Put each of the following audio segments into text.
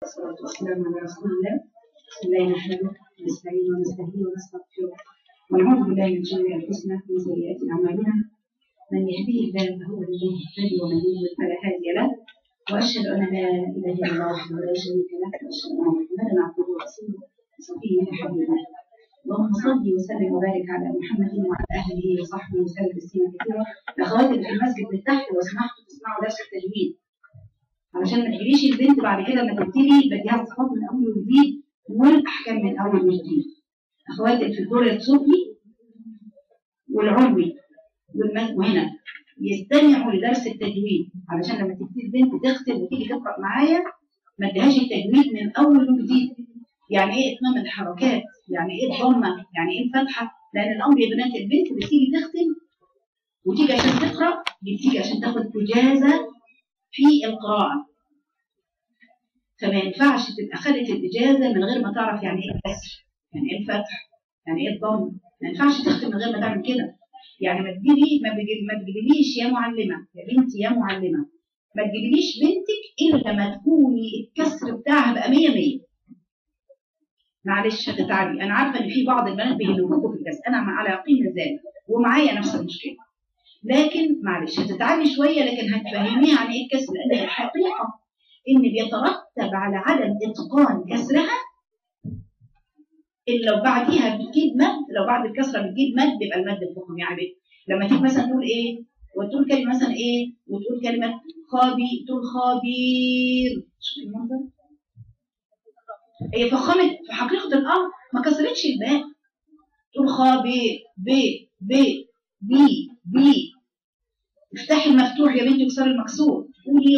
والصلاة والسلام على رسول الله بسم الله نحمده ونستعين ونستهديه ونستغفره ونعوذ بالله من شرور أنفسنا ومن سيئات أعمالنا من يهديه الله فهو المهتدي ومن يضلل فلا هادي له وأشهد أن لا إله إلا الله وحده لا شريك له وأشهد أن محمدا عبده ورسوله صفيه من حبيبه اللهم صل وسلم وبارك على محمد وعلى اهله وصحبه وسلم تسليما كثيرا الاخوات اللي في المسجد من تحت لو سمحتوا تسمعوا درس التجويد علشان ما تجيليش البنت بعد كده لما تبتدي بديها الصفات من اول وجديد والاحكام من اول وجديد اخوات اللي في الدور السفلي والعلوي والم- وهنا يستمعوا لدرس التجويد علشان لما تبتدي البنت تختم وتيجي تقرا معايا ما اديهاش التجويد من اول وجديد يعني ايه اتمام الحركات يعني ايه الضمه يعني ايه الفتحه لان الامر يا بنات البنت بتيجي تختم وتيجي عشان تقرا بتيجي عشان تاخد اجازه في القراءه فما ينفعش تبقى خدت الاجازه من غير ما تعرف يعني ايه الكسر يعني ايه الفتح يعني ايه الضم ما ينفعش تختم من غير ما تعمل كده يعني ما تجيبي ما, بيجي- ما تجيبليش يا معلمه يا بنتي يا معلمه ما تجيبليش بنتك الا لما تكوني الكسر بتاعها بقى 100 100 معلش هتتعبي انا عارفه ان في بعض البنات بيهلكوكوا في الكاس انا على يقين من ذلك ومعايا نفس المشكله لكن معلش هتتعبي شويه لكن هتفهميها عن ايه الكسر لان الحقيقه ان بيترتب على عدم اتقان كسرها إلا لو بعديها بتجيب مد لو بعد الكسره بتجيب مد يبقى المد الفخم يعني لما تيجي مثلا تقول ايه وتقول كلمه مثلا ايه وتقول كلمه خابي تقول خبير شوف المنظر هي فخمت في حقيقة الأمر ما كسرتش الباء تقول خا ب ب ب بي بي افتحي المفتوح يا بنتي اكسري المكسور قولي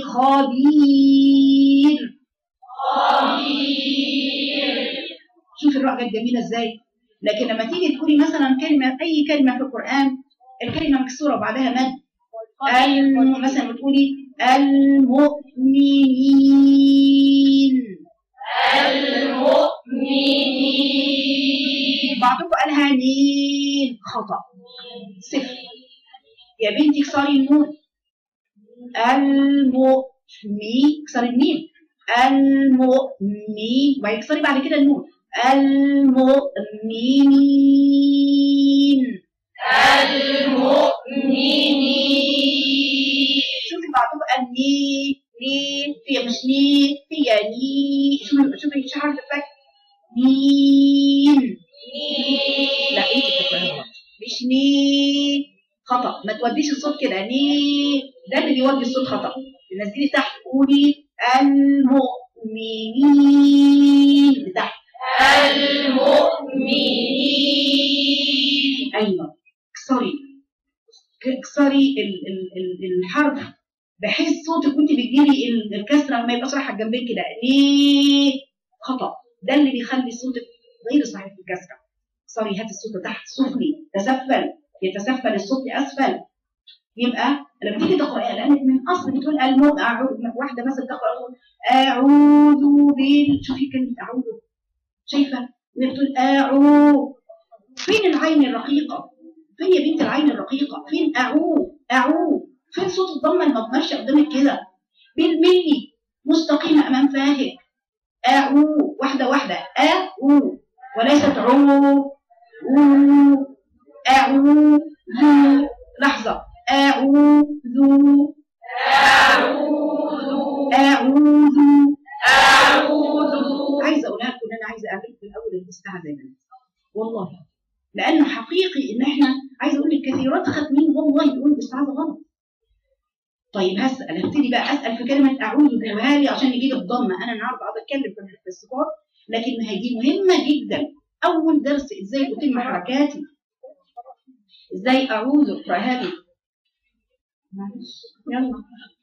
خبير شوفي الرؤية الجميلة ازاي لكن لما تيجي تقولي مثلا كلمة أي كلمة في القرآن الكلمة مكسورة وبعدها مد الم- مثلا بتقولي المؤمنين بعضكم قالها نين خطأ صفر يا بنتي اكسري النون المؤمن اكسري الميم المؤمن وبعدين اكسري بعد كده النون المؤمنين شوفي بعضكم قال نين نين هي مش نين هي نين شوفي شوفي شو حرف الفتح نين لا انت بتقراها غلط مش نين خطا ما توديش الصوت كده نين ده اللي بيودي الصوت خطا تنزلي تحت قولي المؤمنين لتحت ايوه اكسري اكسري ال- ال- ال- الحرف بحيث صوتك وانت بتجيبي ال- الكسره ما يبقاش رايحه جنبك كده ليه خطا ده اللي بيخلي صوتك غير صحيح في الكسره اكسري هات الصوت تحت سفلي تسفل يتسفل الصوت لاسفل يبقى لما تيجي تقرأ لانك من اصل بتقول المو اعوذ واحده مثلا تقرا تقول اعوذ بال شوفي كلمه اعوذ شايفه وهي بتقول اعوذ فين العين الرقيقه فين يا بنت العين الرقيقه فين اعوذ اعوذ فين صوت الضمه الماشيه قدامك كده بالملي مستقيمه امام فاهك اعوذ واحده واحده اعوذ وليست عو أو اعوذ لحظه اعوذ اعوذ عايزه اقولها لكم ان انا عايزه اعمل في الاول الاستعاذه يا بنات والله لانه حقيقي ان احنا عايزه اقول لك كثيرات ختمين والله يقولوا الاستعاذه غلط طيب هسال هبتدي بقى اسال في كلمه اعوذ بالوهالي عشان نجيب الضمه انا النهارده قاعده اتكلم في في الصفات لكن هذه مهمه جدا اول درس ازاي اتم حركاتي ازاي اعوذ اقرا هذه معلش يلا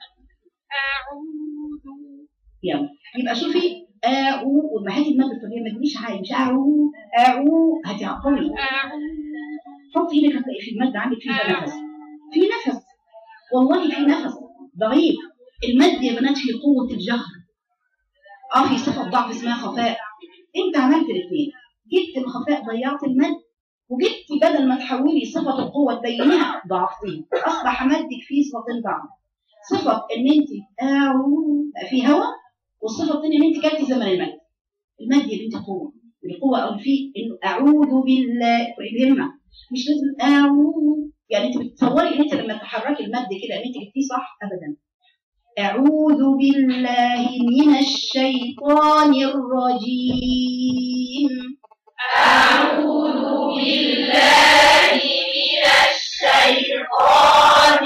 يلا يبقى شوفي اعو وما هاتي المد الطبيعي ما تجيش عادي مش اعو اعو هاتي قوي حطي ايدك هتلاقي في المد عندك فيها نفس في نفس والله في نفس ضعيف المد يا بنات في قوة الجهر اه في صفة ضعف اسمها خفاء انت عملت الاثنين جبت الخفاء ضيعت المد وجبت بدل ما تحولي صفة القوة تبينيها ضعفتين اصبح مدك فيه صفتين ضعف صفة ان انت اعو بقى في هواء والصفه الثانيه ان انت كلتي زمن المد المد يا بنتي قوه القوه او في انه اعوذ بالله الهمه مش لازم اعوذ يعني انت بتصوري ان انت لما تحركي المد كده ان انت جبتيه صح ابدا اعوذ بالله من الشيطان الرجيم أعوذ بالله من الشيطان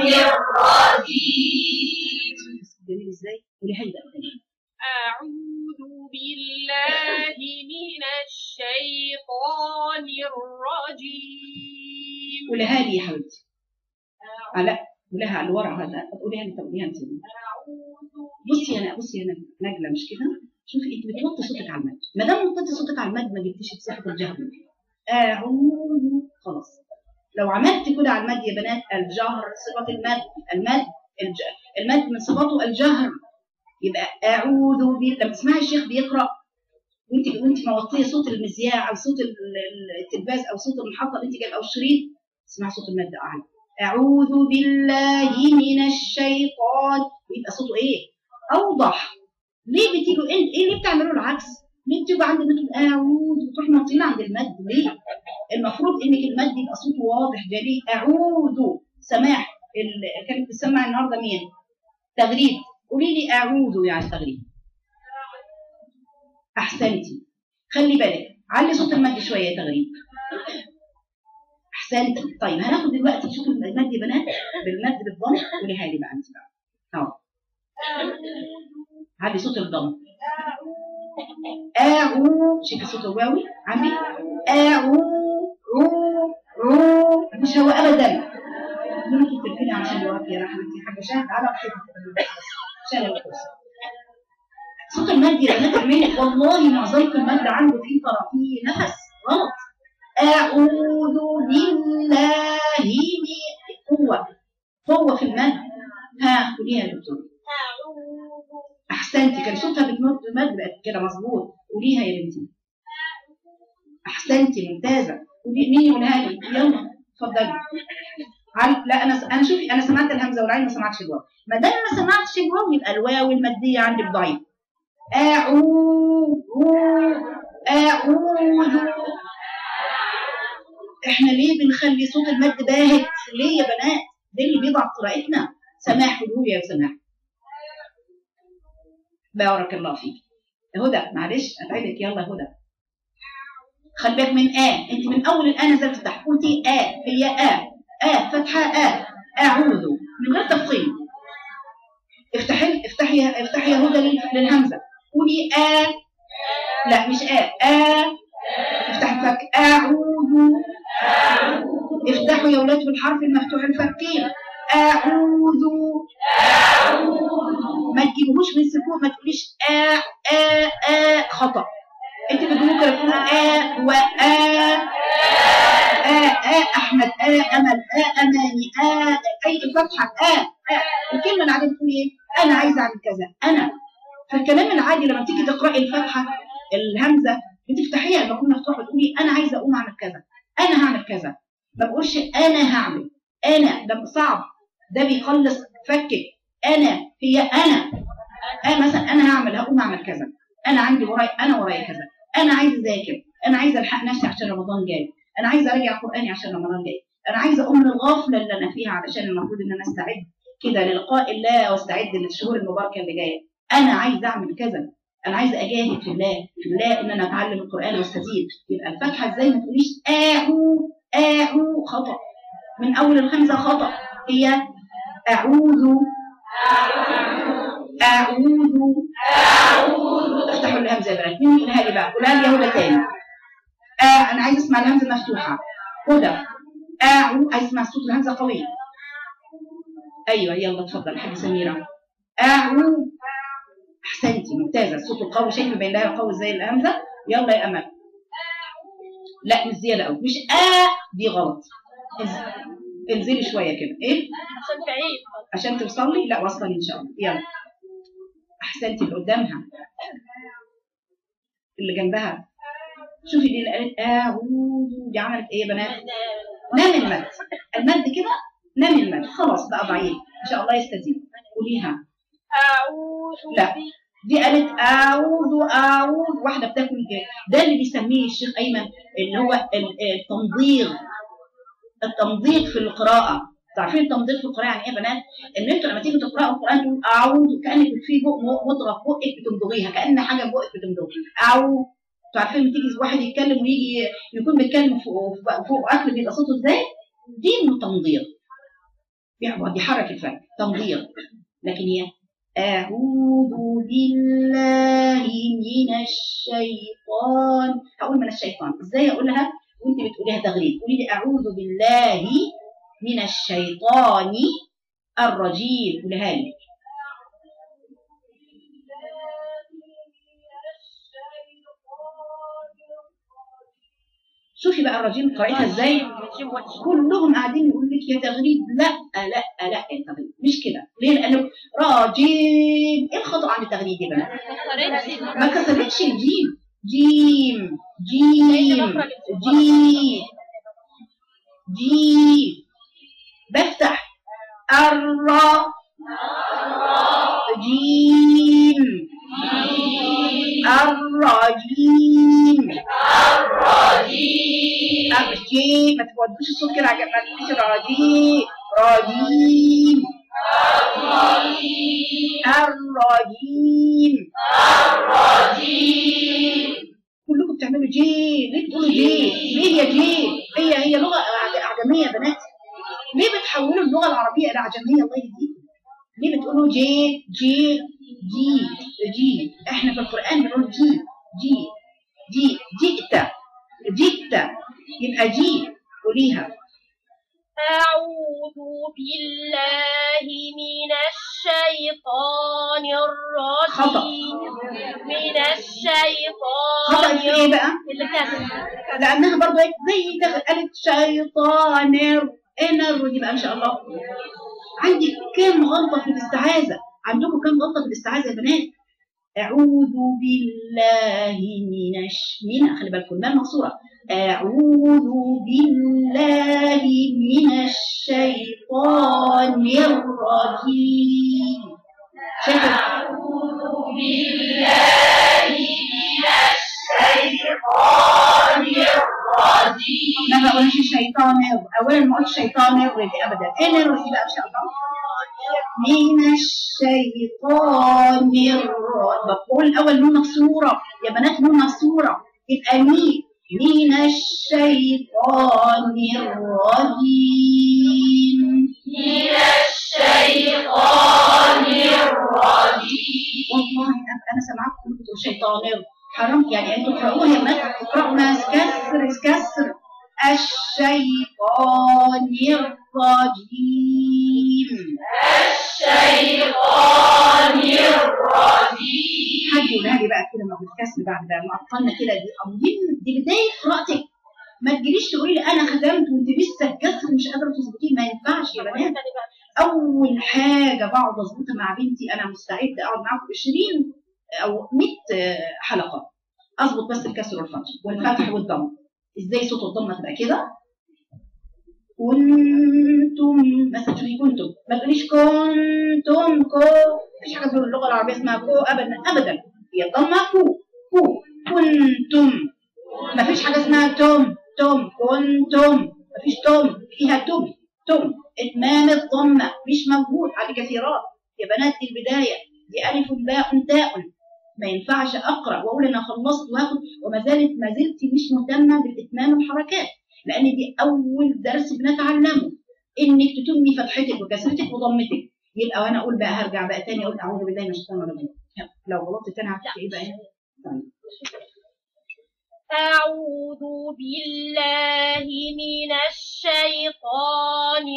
الرجيم جميل ازاي قولي هيدا أعوذ بالله من الشيطان الرجيم قولها لي يا حبيبتي على قولها على الورق هذا قوليها لي طب قوليها انت أعوذ بصي انا بصي انا نجله مش كده شوفي انت بتوطي صوتك على المد ما دام وطيتي صوتك على المد ما جبتيش مساحه الجهر اعوذ خلاص لو عملت كده على المد يا بنات الجهر صفه المد المد الج... المد من صفاته الجهر يبقى اعوذ بالله لما تسمعي الشيخ بيقرا وانت وانت موطيه صوت المذياع او صوت ال- ال- التلفاز او صوت المحطه اللي انت جايبه او الشريط تسمعي صوت المد اعلى اعوذ بالله من الشيطان يبقى صوته ايه اوضح ليه بتيجوا ايه ايه اللي بتعملوا العكس ليه بتيجوا عند بتقول اعوذ وتروحوا ناطين عند المد ليه المفروض انك المد يبقى صوته واضح جلي اعوذ سماح ال- كانت بتسمع النهارده مين تغريد قولي لي اعوذ يعني تغريد احسنتي خلي بالك علي صوت المد شويه يا تغريد احسنتي طيب هناخد دلوقتي نشوف المد يا بنات بالمد بالضم قوليها لي بقى انت بقى اهو علي صوت الضم اعو شوفي صوت الواوي عندي اعو رو رو مفيش هو ابدا ممكن تركني عشان الوقت يا حبيبتي حاجه شاهد على حته عشان الكرسي صوت المد يا بنات اعملي والله معظمكم المد عنده فيه طرفيه نفس غلط اعوذ بالله من قوه قوه في المد ها قوليها يا دكتور احسنتي كان صوتها بتمد المد بقت كده مظبوط قوليها يا بنتي احسنتي ممتازه قولي مين يقولها لي يلا اتفضلي عل- لا انا انا شوفي انا سمعت الهمزه والعين ما سمعتش الواو ما دام ما سمعتش الواو يبقى الواو الماديه عندك ضعيف اعوذ اعوذ احنا ليه بنخلي صوت المد باهت ليه يا بنات ده اللي بيضعف قراءتنا سماح قولوا يا سماح بارك الله فيك هدى معلش اتعبك يلا هدى خلي بالك من آ انت من اول الآ نزلت تحت قلتي آ هي آ آ فتحة آ أعوذ من غير تفصيل افتحي افتحي افتحي يا هدى لل- للهمزة قولي آ لا مش آ آ افتحي الفك أعوذ افتحوا يا ولاد بالحرف المفتوح الفكين أعوذ ما تجيبوش من السكون ما تقوليش آ آ آ خطأ انت بتقولوا كده تقولوا آ و آ آ آ أحمد آ أمل آ أماني آ أي فتحة آ آ الكلمة العادية بتقول إيه؟ أنا عايزة أعمل كذا أنا فالكلام العادي لما تيجي تقرأي الفتحة الهمزة بتفتحيها لما تكون مفتوحة تقولي أنا عايزة أقوم أعمل كذا أنا هعمل كذا ما بقولش أنا هعمل أنا ده صعب ده بيقلص فكك أنا هي أنا أنا مثلا أنا هعمل هقوم أعمل كذا أنا عندي ورايا أنا ورايا كذا أنا عايزة أذاكر أنا عايزة ألحق نفسي عشان رمضان جاي أنا عايزة أراجع قرآني عشان رمضان جاي أنا عايزة أقوم من الغفلة اللي أنا فيها علشان المفروض إن أنا أستعد كده للقاء الله واستعد للشهور المباركة اللي جاية أنا عايزة أعمل كذا أنا عايزة أجاهد في الله في الله إن أنا أتعلم القرآن واستزيد يبقى الفاتحة إزاي ما تقوليش آعو آعو خطأ من أول الخمسة خطأ هي أعوذ أعوذ افتحوا الهمزة يا بنات مين يقولها لي بقى قولها لي يا هدى تاني آه أنا عايزة أسمع الهمزة مفتوحة هدى أعو عايزة أسمع صوت الهمزة قوي أيوه يلا اتفضل حاجة سميرة أعو أحسنتي ممتازة الصوت القوي شايفة بين لها القوي زي الهمزة يلا يا أمل لا مش زيادة أوي مش آ دي غلط انز- انزلي شوية كده إيه عشان بعيد عشان توصلي لا وصلي إن شاء الله يلا أحسنتي اللي قدامها اللي جنبها شوفي دي اللي قالت أعوذ دي عملت إيه يا بنات نام المد المد كده نام المد خلاص بقى ضعيف إن شاء الله يستزيد قوليها أعوذ لا. بي- دي قالت اعوذ اعوذ واحده بتاكل ج- ده اللي بيسميه الشيخ ايمن اللي هو ال- التمضيغ التمضيغ في القراءه عارفين التمضيغ في القراءه يعني ايه يا بنات ان انتوا لما تيجوا تقراوا القران تقول اعوذ كانك في بق مضغه في بقك بتمضغيها كان حاجه في بقك بتمضغيها اعوذ انتوا عارفين لما تيجي واحد يتكلم ويجي يكون بيتكلم فوق فوق اكل بيبقى صوته ازاي دي انه تمضيغ بيعبد دي حركه فم تمضيغ لكن هي أعوذ بالله من الشيطان هقول من الشيطان ازاي اقولها وانت بتقوليها تغريب قولي لي أعوذ بالله من الشيطان الرجيم قولها لي شوفي بقى الرجيم قرأتها ازاي كلهم قاعدين يقول لك يا تغريب لا لا لا التغريب مش كده ليه لانه راجيم ايه الخطا عن التغريب يا بنات ما كسرتش الجيم جيم جيم جيم جيم بفتح الرا جيم الرجيم الرجيم ما تودوش الصوت كده عجب ما تقوليش راجيم راجيم الرجيم كلكم بتعملوا جي ليه بتقولوا جي ليه يا جي هي هي لغه أعج- اعجميه يا بنات ليه بتحولوا اللغه العربيه الى اعجميه الله يهديكم ليه بتقولوا جي جي جي جي احنا في القران بنقول جي جي جي جئت جئت يبقى جي قوليها أعوذ بالله من الشيطان الرجيم من الشيطان خطأت في ايه بقى؟ اللي كان لانها برضه إيه؟ زي ده قالت شيطان انر دي بقى ان شاء الله عندك كام غلطه في الاستعاذه عندكم كام غلطه في الاستعاذه يا بنات اعوذ بالله من الش من خلي بالكم الماء مقصوره اعوذ بالله من الشيطان الرجيم شايفه ما بقولش شيطان اولا ما قلتش شيطان يغرب ابدا ايه اللي يغرب بقى ان شاء الله من الشيطان الرجيم بقول الاول نون مكسوره يا بنات نون مكسوره يبقى مين من الشيطان الرجيم والله انا أنا سامعاكم كلكم بتقولوا شيطان حرام يعني انتوا تقرأوها يا بنات تقرأوا ما كسر كسر الشيطان الرجيم حد يقولها لي بقى كده ما بالكسر بعد ده معطلنا كده دي أمين دي بداية قراءتك ما تجيليش تقولي لي انا ختمت وانت لسه الكسر مش قادره تظبطيه ما ينفعش يا بنات اول حاجه بقعد اظبطها مع بنتي انا مستعده اقعد معاكم 20 او 100 حلقه اظبط بس الكسر والفتح والفتح والضم ازاي صوت الضمه تبقى كده كنتم مثلا تقولي كنتم ما تقوليش كنتم كو مفيش حاجه في اللغه العربيه اسمها كو ابدا ابدا هي الضمه كو كو كنتم مفيش حاجه اسمها توم توم كنتم مفيش توم فيها توم توم اتمام الضمه مش موجود على كثيرات يا بنات دي البدايه دي الف باء تاء ما ينفعش اقرا واقول انا خلصت وهاخد وما زالت ما زلت مش مهتمه بالاتمام الحركات لان دي اول درس بنتعلمه انك تتمي فتحتك وكسرتك وضمتك يبقى وانا اقول بقى هرجع بقى تاني اقول اعوذ بالله من الشيطان الرجيم لو غلطت تاني هتحكي ايه بقى طيب أعوذ بالله من الشيطان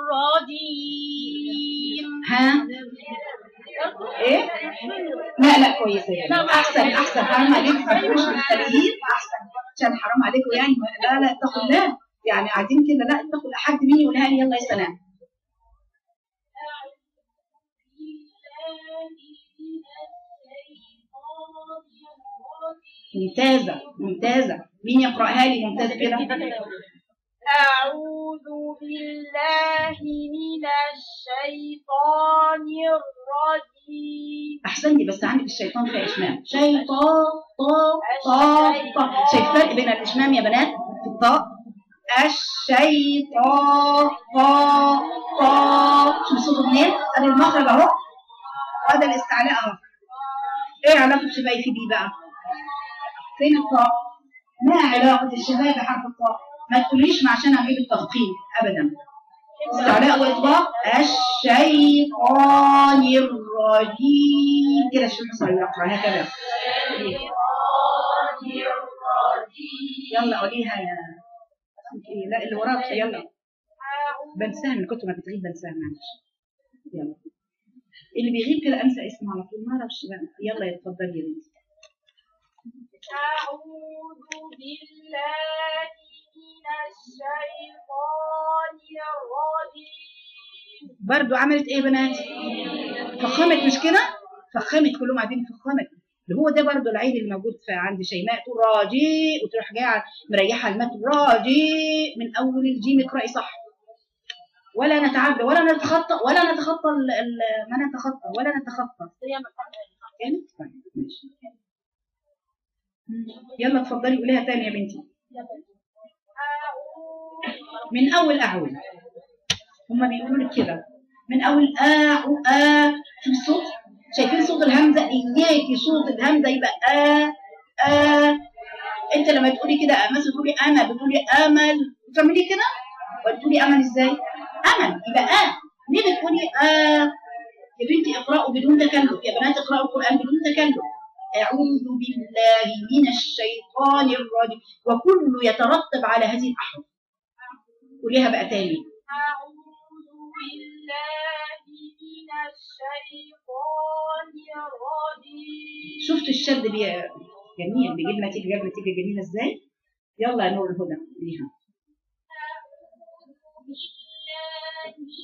الرجيم ها ايه لا لا كويسه يعني احسن احسن حرام عليكم ما تبقوش مثاليين احسن عشان حرام عليكم يعني لا لا اتقوا الله يعني قاعدين كده لا اتقوا حد مين يقولها لي يلا يا سلام ممتازه ممتازه مين يقراها لي ممتازه كده أعوذ بالله من الشيطان الرجيم احسنتي بس عندك الشيطان فيها اشمام شيطان طا طا طا شايف فرق بين الاشمام يا بنات في الطاء الشيطان طا طا شوف صوت منين ادي المخرج اهو وادي الاستعلاء اهو ايه علاقه الشفايف دي بقى فين الطاء ما علاقه الشفايف بحرف الطاء ما تقوليش ما عشان اجيب التفخيم ابدا استعلاء واطلاق الشيطان الرجيم كده الشيخ حسن يقرا هكذا يلا قوليها يا اسمك ايه لا اللي وراك يلا بنساها من كتر ما بتغيب بنساها معلش يلا اللي بيغيب كده انسى اسمه على طول ما اعرفش بقى يلا اتفضلي يا بنتي أعوذ بالله من الشيطان الرجيم برضو عملت ايه يا بنات فخمت مش كده فخمت كلهم قاعدين فخمت اللي هو ده برضو العيب اللي موجود في عند شيماء تقول راجي وتروح جايه مريحه المد راجي من اول الجيم اقراي صح ولا نتعدى ولا نتخطى ولا نتخطى ال ال ما نتخطى ولا نتخطى كانت طيب ماشي يلا اتفضلي قوليها تاني يا بنتي من اول اعوذ هما بيقولوا لك كده من اول آ آ في الصوت شايفين صوت الهمزه اياكي صوت الهمزه يبقى آ آ انت لما تقولي كده مثلا تقولي امل بتقولي امل بتعملي كده ولا بتقولي امل ازاي امل يبقى آ ليه بتقولي آ يا بنتي اقرأوا بدون تكلف يا بنات اقرأوا القرآن بدون تكلف أعوذ بالله من الشيطان الرجيم وكل يترتب على هذه الأحرف قوليها بقى تاني أعوذ بالله من الشيطان الرجيم شفت الشد بي جميل بيجيب نتيجة جاب نتيجة جميلة ازاي يلا يا نور الهدى ليها أعوذ بالله من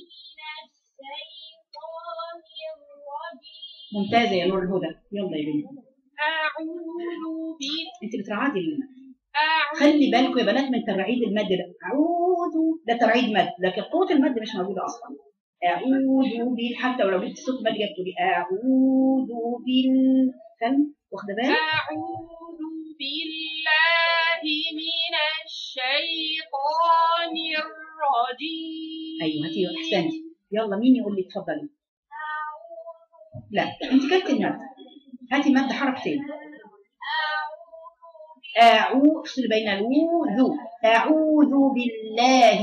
الشيطان الرجيم ممتازة يا نور الهدى يلا يا بنتي أعوذ بال انت بترعدي المد أعوذ خلي بالكم يا بنات من ترعيد المد ده اعوذ ده ترعيد مد لكن قوة المد مش موجودة اصلا اعوذ بال حتى ولو جبت صوت مد جبت لي اعوذ بال فاهم واخده بالك أعوذ بالله من الشيطان الرجيم ايوه هاتي احسنتي يلا مين يقول لي اتفضلي لا انت كتبت المد هاتي مد حركتين اعوذ افصل بين الو ذو اعوذ بالله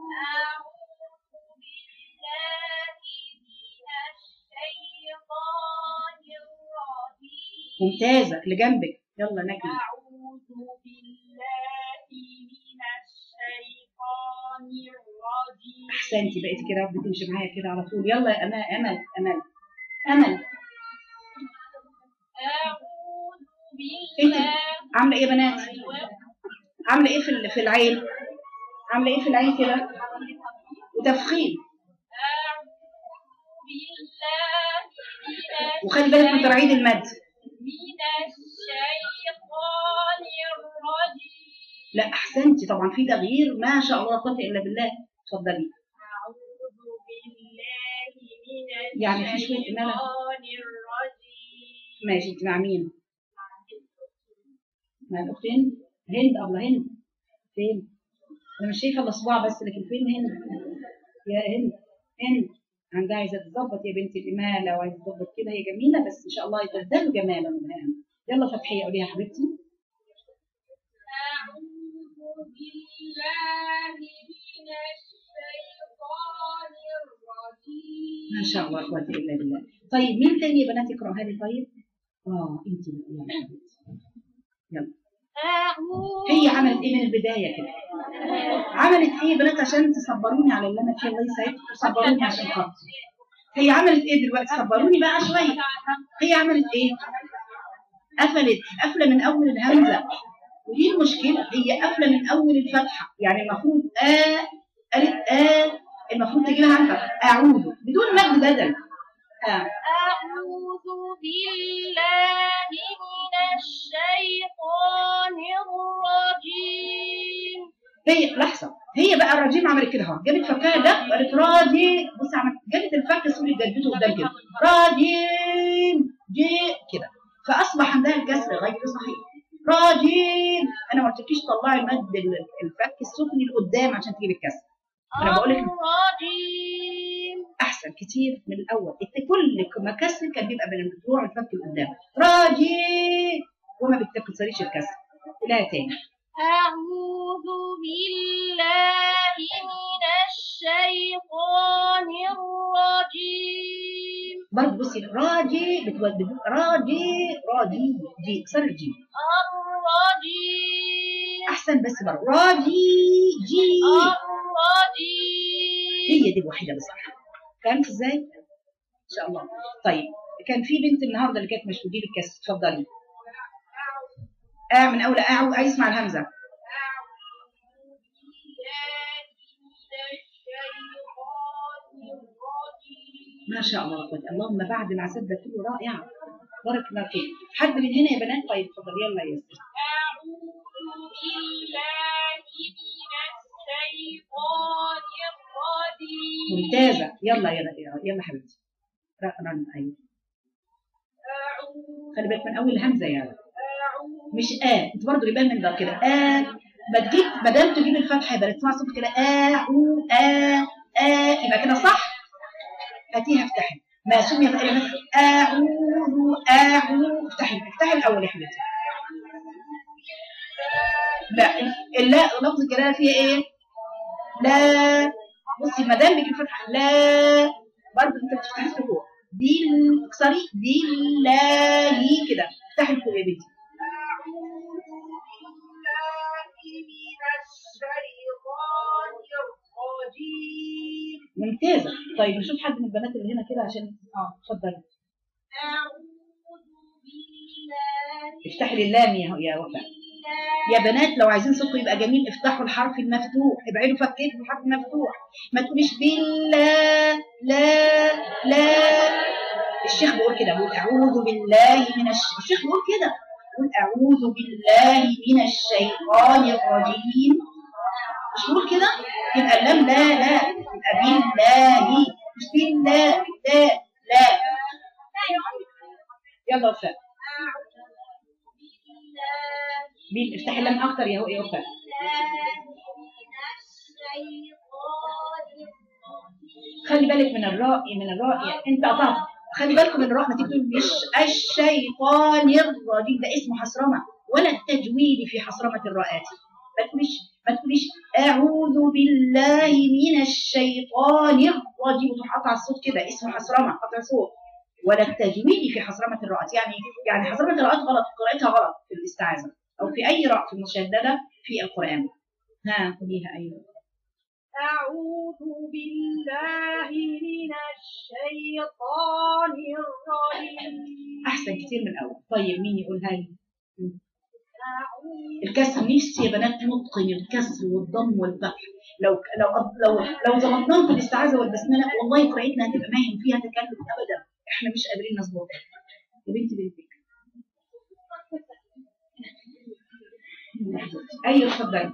ممتازة اللي جنبك يلا نجم أعوذ بالله من الشيطان الرجيم احسنتي بقيتي كده بتمشي معايا كده على طول يلا يا امل امل امل امل أعوذ انت بالله عامله ايه يا بنات عامله ايه في ال- في العين عامله ايه في العين كده وتفخيم أعوذ بالله من وخلي بالك من ترعيد المد من الشيطان الرجيم لا احسنتي طبعا في تغيير ما شاء الله لا قوه الا بالله اتفضلي أعوذ بالله من يعني في شوية إمالة. الشيطان الرجيم ماشي انت مع مين مع الاختين هند ابله هند فين انا مش شايفه الاصبع بس لكن فين هند يا هند هند عندها عايزه تظبط يا بنتي الاماله وعايزه تظبط كده هي جميله بس ان شاء الله تزداد جمالا والهام يلا فتحيه قوليها يا حبيبتي أعوذ بالله من الشيطان الرجيم ما شاء الله قوه الا بالله طيب مين تاني يا بنات يقراها لي طيب اه انت بقى يلا يا حبيبتي يلا أعوذ هي عملت ايه من البدايه كده عملت ايه يا بنات عشان تصبروني على اللي انا فيه الله يسعدكم صبروني عشان خاطري هي عملت ايه دلوقتي صبروني بقى شويه هي عملت ايه قفلت قفله من اول الهمزه ودي المشكله هي قفله من اول الفتحه يعني المفروض آ قالت آ المفروض تجي لها عنها اعوذ بدون مد بدل آه. أعوذ بالله من الشيطان الرجيم هي لحظه هي بقى الرجيم عملت كده اهو جابت فكها ده وقالت راجي بص عملت جابت الفك السوري جدته قدام كده راجيم جي كده فاصبح عندها الكسر غير صحيح راجيم انا ما قلتلكيش طلعي مد ال- الفك السفلي لقدام عشان تجيب الكسر انا بقول لك الرجيم احسن كتير من الاول انت كل ما كسر كان بيبقى من الفروع الفك لقدام راجي وما بتكسريش الكسر لا تاني أعوذ بالله من الشيطان الرجيم برضه بصي راجي بتود راجي راجي جي كسر الجيم الرجيم احسن بس برضه راجي جي الرجيم هي دي الوحيده اللي صح فهمت ازاي ان شاء الله طيب كان في بنت النهارده اللي كانت مش بتجيب الكسر اتفضلي اه من اول اعو عايز اسمع الهمزه ما شاء الله لا قوة إلا اللهم بعد العسل ده كله رائع بارك الله فيك حد من هنا يا بنات طيب اتفضل يلا يا ياسر أعوذ بالله من الشيطان الرجيم ممتازه يلا يلا يلا, يلا حبيبتي رقم ايوه أعوذ خلي بالك من اول همزه يعني أعوذ مش اه انت برضه جايبها من ده كده اه ما تجيب ما دام تجيب الفتحه يبقى تسمع صوت كده اه او اه اه يبقى كده صح هاتيها افتحي ما سمي الكلمة اعوذ اعوذ افتحي افتحي الاول يا حبيبتي لا اللا لفظ الجلاله فيها ايه لا بصي ما دام بيجيب فتحه لا برضه انت بتفتحي الفوق دي ال- اكسري دي الله كده افتحي الفوق يا بنتي ممتازة طيب نشوف حد من البنات اللي هنا كده عشان اه اتفضلي افتحي للام يا يا وفاء يا بنات لو عايزين صوتكم يبقى جميل افتحوا الحرف المفتوح ابعدوا فكيت الحرف المفتوح ما تقوليش بالله لا لا الشيخ بيقول كده بيقول اعوذ بالله من الش... الشيخ بيقول كده بيقول اعوذ بالله من الشيطان الرجيم مش بيقول كده يبقى اللام لا لا يبقى بالله مش بالله لا لا يلا وفاء بين افتحي اللام اكتر يا هو يا وفاء خلي بالك من الراء من الراء يعني انت قطعت خلي بالكم من الراء ما تيجي تقول مش الشيطان الرجيم ده اسمه حصرمه ولا التجويد في حصرمه الراءات ما تقوليش ما تقوليش اعوذ بالله من الشيطان الرجيم وتروح قطع الصوت كده اسمه حصرمه قطع صوت ولا التجويد في حصرمه الراءات يعني يعني حصرمه الراءات غلط قراءتها غلط في الاستعاذه او في اي راء في المشدده في القران ها قوليها ايوه أعوذ بالله من الشيطان الرجيم احسن كتير من الاول طيب مين يقولها لي أعوذ الكسر نفسي يا بنات نتقن الكسر والضم والفتح لو لو لو لو ظبطناهم في الاستعاذه والبسمله والله قراءتنا هتبقى ما هي فيها تكلف ابدا احنا مش قادرين نظبطها يا بنتي بنتك ايوه اتفضلي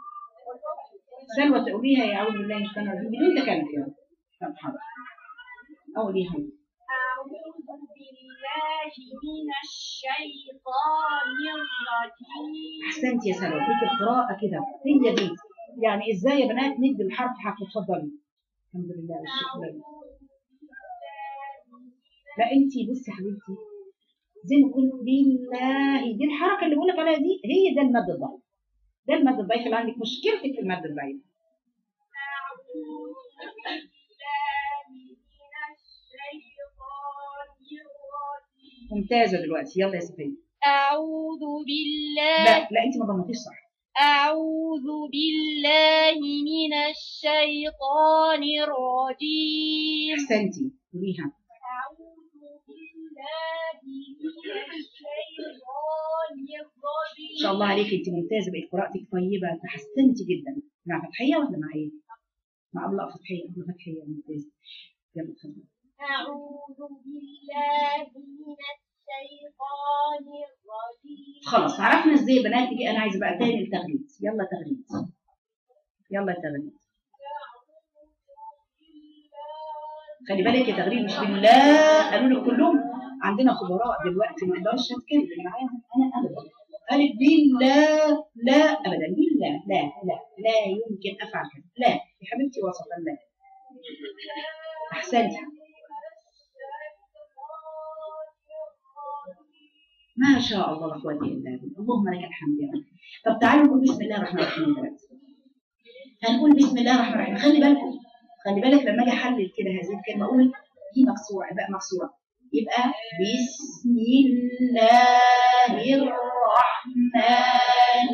سلوى تقوليها يا اعوذ بالله من الشيطان الرجيم بدون تكلف يعني طب حاضر قوليها أعوذ بالله من الشيطان الرجيم احسنت يا سلوى ديك القراءه كده هي دي يعني ازاي يا بنات ندي الحرف حقه اتفضلي الحمد لله والشكر لله لا انت بصي يا حبيبتي زي ما قلت بالله دي الحركه اللي بقول لك عليها دي هي ده المد الضعيف ده المد الضعيف اللي عندك مشكلتك في المد الضعيف ممتازه دلوقتي يلا يا سفيه أعوذ بالله لا لا انت ما ضمتيش صح أعوذ بالله من الشيطان الرجيم احسنتي قوليها أعوذ بالله من الشيطان الرجيم ان شاء الله عليك انت ممتازه بقت قراءتك طيبه تحسنتي جدا مع فتحيه ولا مع ايه؟ مع ابله فتحيه ابله فتحيه ممتازه يلا اتفضلي أعوذ بالله من الشيطان الرجيم خلاص عرفنا ازاي يا بنات تيجي انا عايزه بقى تاني التغريد يلا تغريد يلا يا تغريد خلي بالك يا تغريد مش بالله قالوا لك كلهم عندنا خبراء دلوقتي ما اقدرش اتكلم معاهم انا ابدا قالت بالله لا ابدا بالله لا لا لا يمكن افعل كذا لا يا حبيبتي وسطا لا احسنتي ما شاء الله لا قوه الا بالله اللهم لك الحمد يا رب طب تعالوا نقول بسم الله الرحمن الرحيم دلوقتي هنقول بسم الله الرحمن الرحيم خلي بالكم خلي بالك لما اجي احلل كده هذه الكلمه اقول دي مكسوره بقى مكسوره يبقى بسم الله الرحمن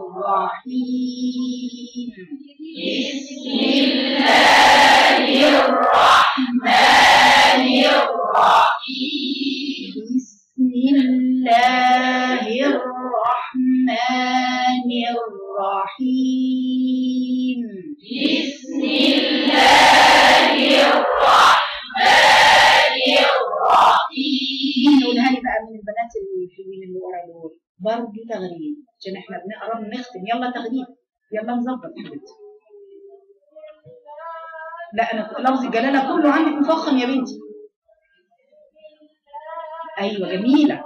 الرحيم بسم الله الرحمن الرحيم بسم الله الرحمن الرحيم بسم الله الرحمن الرحيم مين يقولها لي بقى من البنات الحلوين اللي ورا دول برضه تغريب عشان احنا بنقرا بنختم يلا تغريب يلا نظبط حبيبتي لا انا لفظ الجلاله كله عندك مفخم يا بنتي ايوه جميله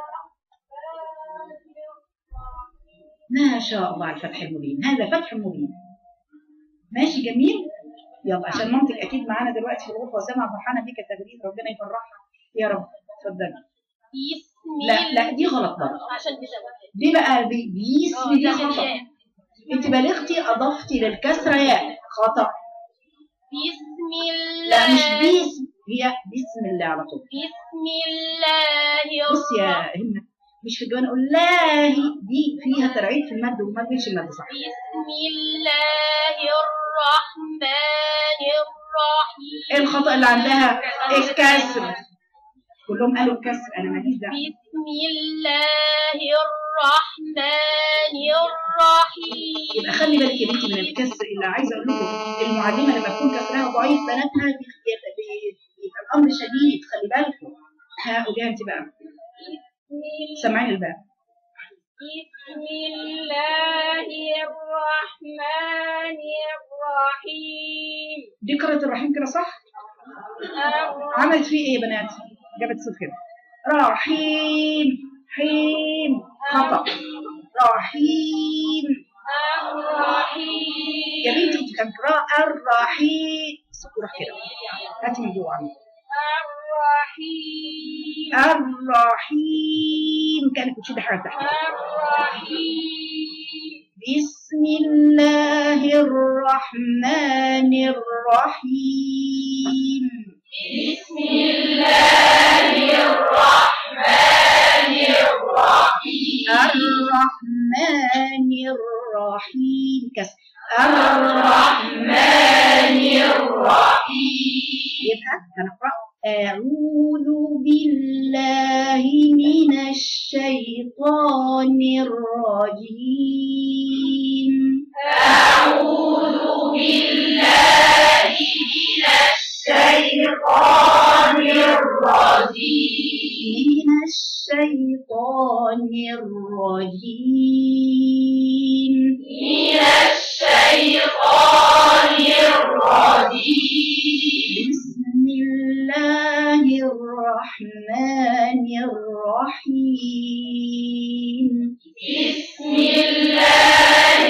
ما شاء الله على الفتح المبين هذا فتح مبين ماشي جميل يلا عشان مامتك اكيد معانا دلوقتي في الغرفه وسامعه فرحانه بيك التجريد ربنا يفرحها يا رب اتفضلي بسم لا لا دي غلط برضه عشان كده دي بقى بي- باسم دي اه، خطا ياء. انت بلغتي اضفتي للكسره ياء خطا بسم الله لا مش باسم هي بسم الله على طول بسم الله بص يا همة مش في الجوان اقول الله دي فيها ترعيد في المد وما فيش المد صح بسم الله الرحمن الرحيم ايه الخطا اللي عندها الكسر كلهم قالوا الكسر انا ماليش دعوه بسم الله الرحمن الرحيم يبقى خلي بالك يا بنتي من الكسر اللي عايزه اقول لكم المعلمه لما تكون كسرها ضعيف بناتها بي- بي- بيبقى الامر شديد خلي بالكم ها قوليها انت بقى بسم سامعين الباب بسم الله الرحمن الرحيم دي قراءة الرحيم كده صح؟ عملت فيه ايه يا بنات؟ جابت صوت كده رحيم حيم خطأ رحيم الرحيم يا بنتي انت كان قراءة الرحيم روح كده هاتي من جوه عندك. الرحيم الرحيم كانك بتشوفي حاجة تحت الرحيم بسم الله الرحمن الرحيم بسم الله الرحمن الرحيم الرحمن الرحيم كسر الرحمن الرحيم يبقى هنقرأ أعوذ بالله من الشيطان الرجيم أعوذ بالله من الشيطان الرجيم من الشيطان الرجيم من الشيطان الرجيم بسم الله الرحمن الرحيم بسم الله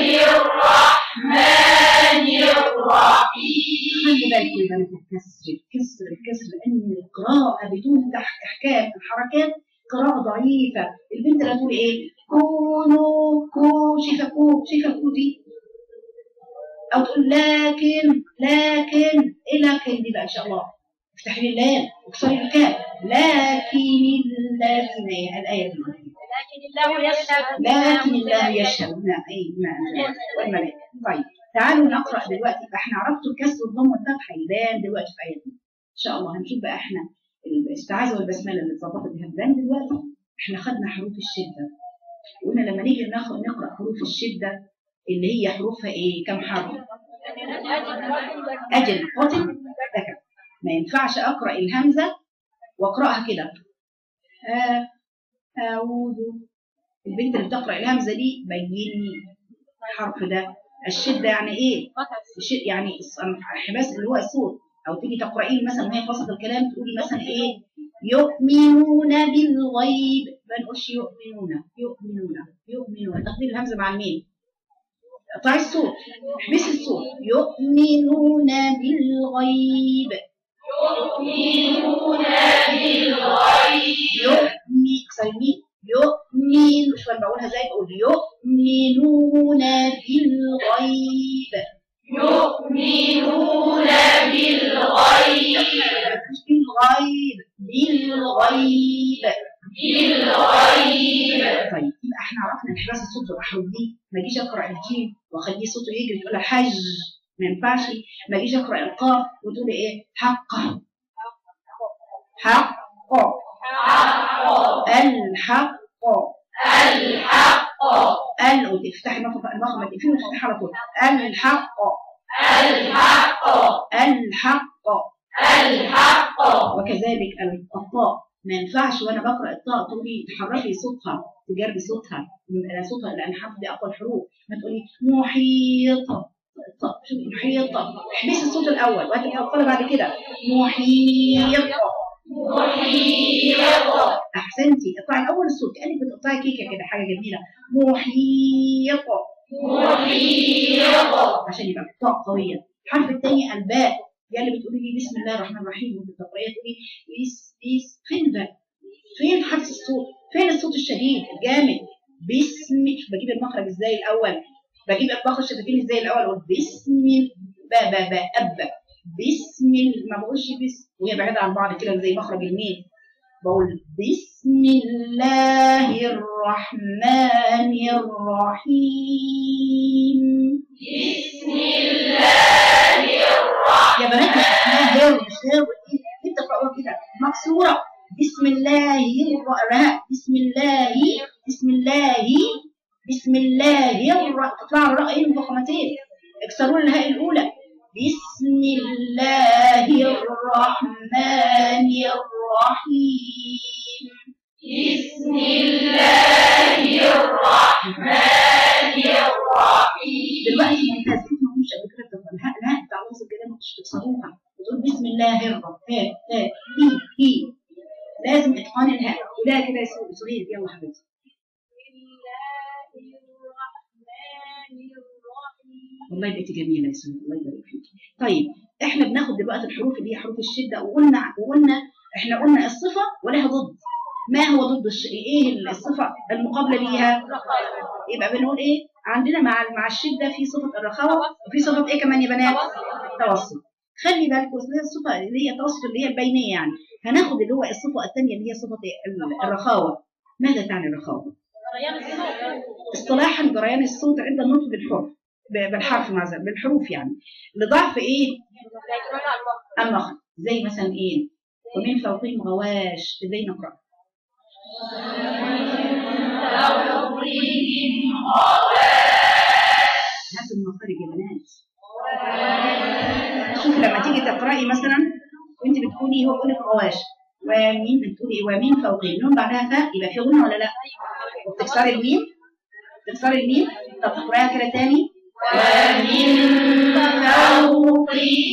الرحمن الرحيم خلي بالك من بنات الكسر الكسر الكسر لان القراءه بدون تحت احكام الحركات قراءه ضعيفه البنت اللي تقول ايه كونوا كو شايفه كو شايفه كو دي او تقول لكن لكن ايه لكن دي بقى ان شاء الله افتحي لي اللام واكسري الكاف لكن الذين إيه؟ الايه دي لكن الله يشهد لكن الله يشهد نعم اي نعم والملائكه طيب تعالوا نقرا دلوقتي يبقى احنا عرفتوا الكسر والضم والفتح هيبان دلوقتي في اياتنا ان شاء الله هنشوف بقى احنا الاستعاذه والبسمله اللي اتظبطت بها هتبان دلوقتي احنا خدنا حروف الشده وقلنا لما نيجي ناخد نقرا حروف الشده اللي هي حروفها ايه كم حرف اجل قاتل ذكر ما ينفعش اقرا الهمزه واقراها كده آه اعوذ البنت اللي بتقرا الهمزه دي بين لي الحرف ده الشده يعني ايه الش- يعني الص- حباس اللي هو الصوت او تيجي تقراي لي مثلا وهي في وسط الكلام تقولي مثلا ايه يؤمنون بالغيب ما نقولش يؤمنون يؤمنون يؤمنون تاخدي الهمزه مع الميم قطعي الصوت احبسي الصوت يؤمنون بالغيب يؤمنون بالغيب يؤمن اكسري الميم يؤمن شويه بقولها زي بقول يؤمنون بالغيب يؤمنون بالغيب مش بالغيب بالغيب بالغيب طيب يبقى احنا عرفنا انحراس الصوت والاحرف دي ما اجيش اقرا الجيم واخليه صوته يجري تقول حج ما ينفعش ما اجيش اقرا القاف وتقولي ايه حق حق حق الحق الحق ال وتفتحي المخرج المخرج تقفلي وتفتحي على طول الحق الحق الحق الحق وكذلك الطاء ما ينفعش وانا بقرا الطاء تقولي تحركي صوتها تجربي صوتها لان صوتها لان حرف دي اقوى الحروف ما تقولي محيطه الطاء شوفي محيطه احبسي الصوت الاول وهتبقى بعد كده محيطه محيط احسنتي اقطعي الاول الصوت كانك بتقطعي كيكه كده حاجه جميله محيطه محيط عشان يبقى الطاء قويه الحرف الثاني الباء يا اللي بتقولي لي بسم الله الرحمن الرحيم وانت بتقرايها تقولي بيس بيس فين الباء؟ فين حرف الصوت؟ فين الصوت الشديد الجامد؟ بسم بجيب المخرج ازاي الاول؟ بجيب اطباق الشفتين ازاي الاول؟ اقول بسم با با با اب بسم ال- ما بقولش بس وهي بعيده عن بعض كده زي مخرج الميم بقول بسم الله الرحمن الرحيم بسم الله يا بنات مش اسمها هاو مش هاو انت تقراها كده مكسوره بسم الله الرحمن بسم الله بسم الله بسم الله الرحمن تطلع على الراء مفخمتين اكسروا الهاء الاولى بسم الله الرحمن الرحيم بسم الله الرحمن الرحيم دلوقتي ممتاز انت ما كنتش قبل كده بتقرا الهاء الهاء بتاع وسط الكلام ما كنتش تكسروها بتقول بسم الله الرحمن هاء هاء هي هي لازم اتقان الهاء ولا كده يا سيدي صغير يلا حبيبتي والله بقيتي جميله يا سيدي الله يبارك فيك طيب احنا بناخد دلوقتي الحروف اللي هي حروف الشده وقلنا وقلنا احنا قلنا الصفه ولها ضد ما هو ضد الش... ايه الصفه المقابله ليها يبقى بنقول ايه عندنا مع مع الشده في صفه الرخاوه وفي صفه ايه كمان يا بنات توسط خلي بالكم اللي هي الصفه اللي هي التوسط اللي هي البينيه يعني هناخد اللي هو الصفه الثانيه اللي هي صفه ال- الرخاوه ماذا تعني الرخاوه اصطلاحا جريان الصوت عند النطق بالحرف ب- بالحرف معذرة بالحروف يعني لضعف ايه المخرج زي مثلا ايه ومن فوقهم غواش ازاي نقرا هات المخارج يا بنات شوف لما تيجي تقراي مثلا وانت بتقولي هو بيقول لك غواش ومين بتقولي ايه ومين فوقهم نون بعدها فاء يبقى في غنى ولا لا وبتكسري الميم تكسري الميم طب تقرايها كده تاني ومن فوقهم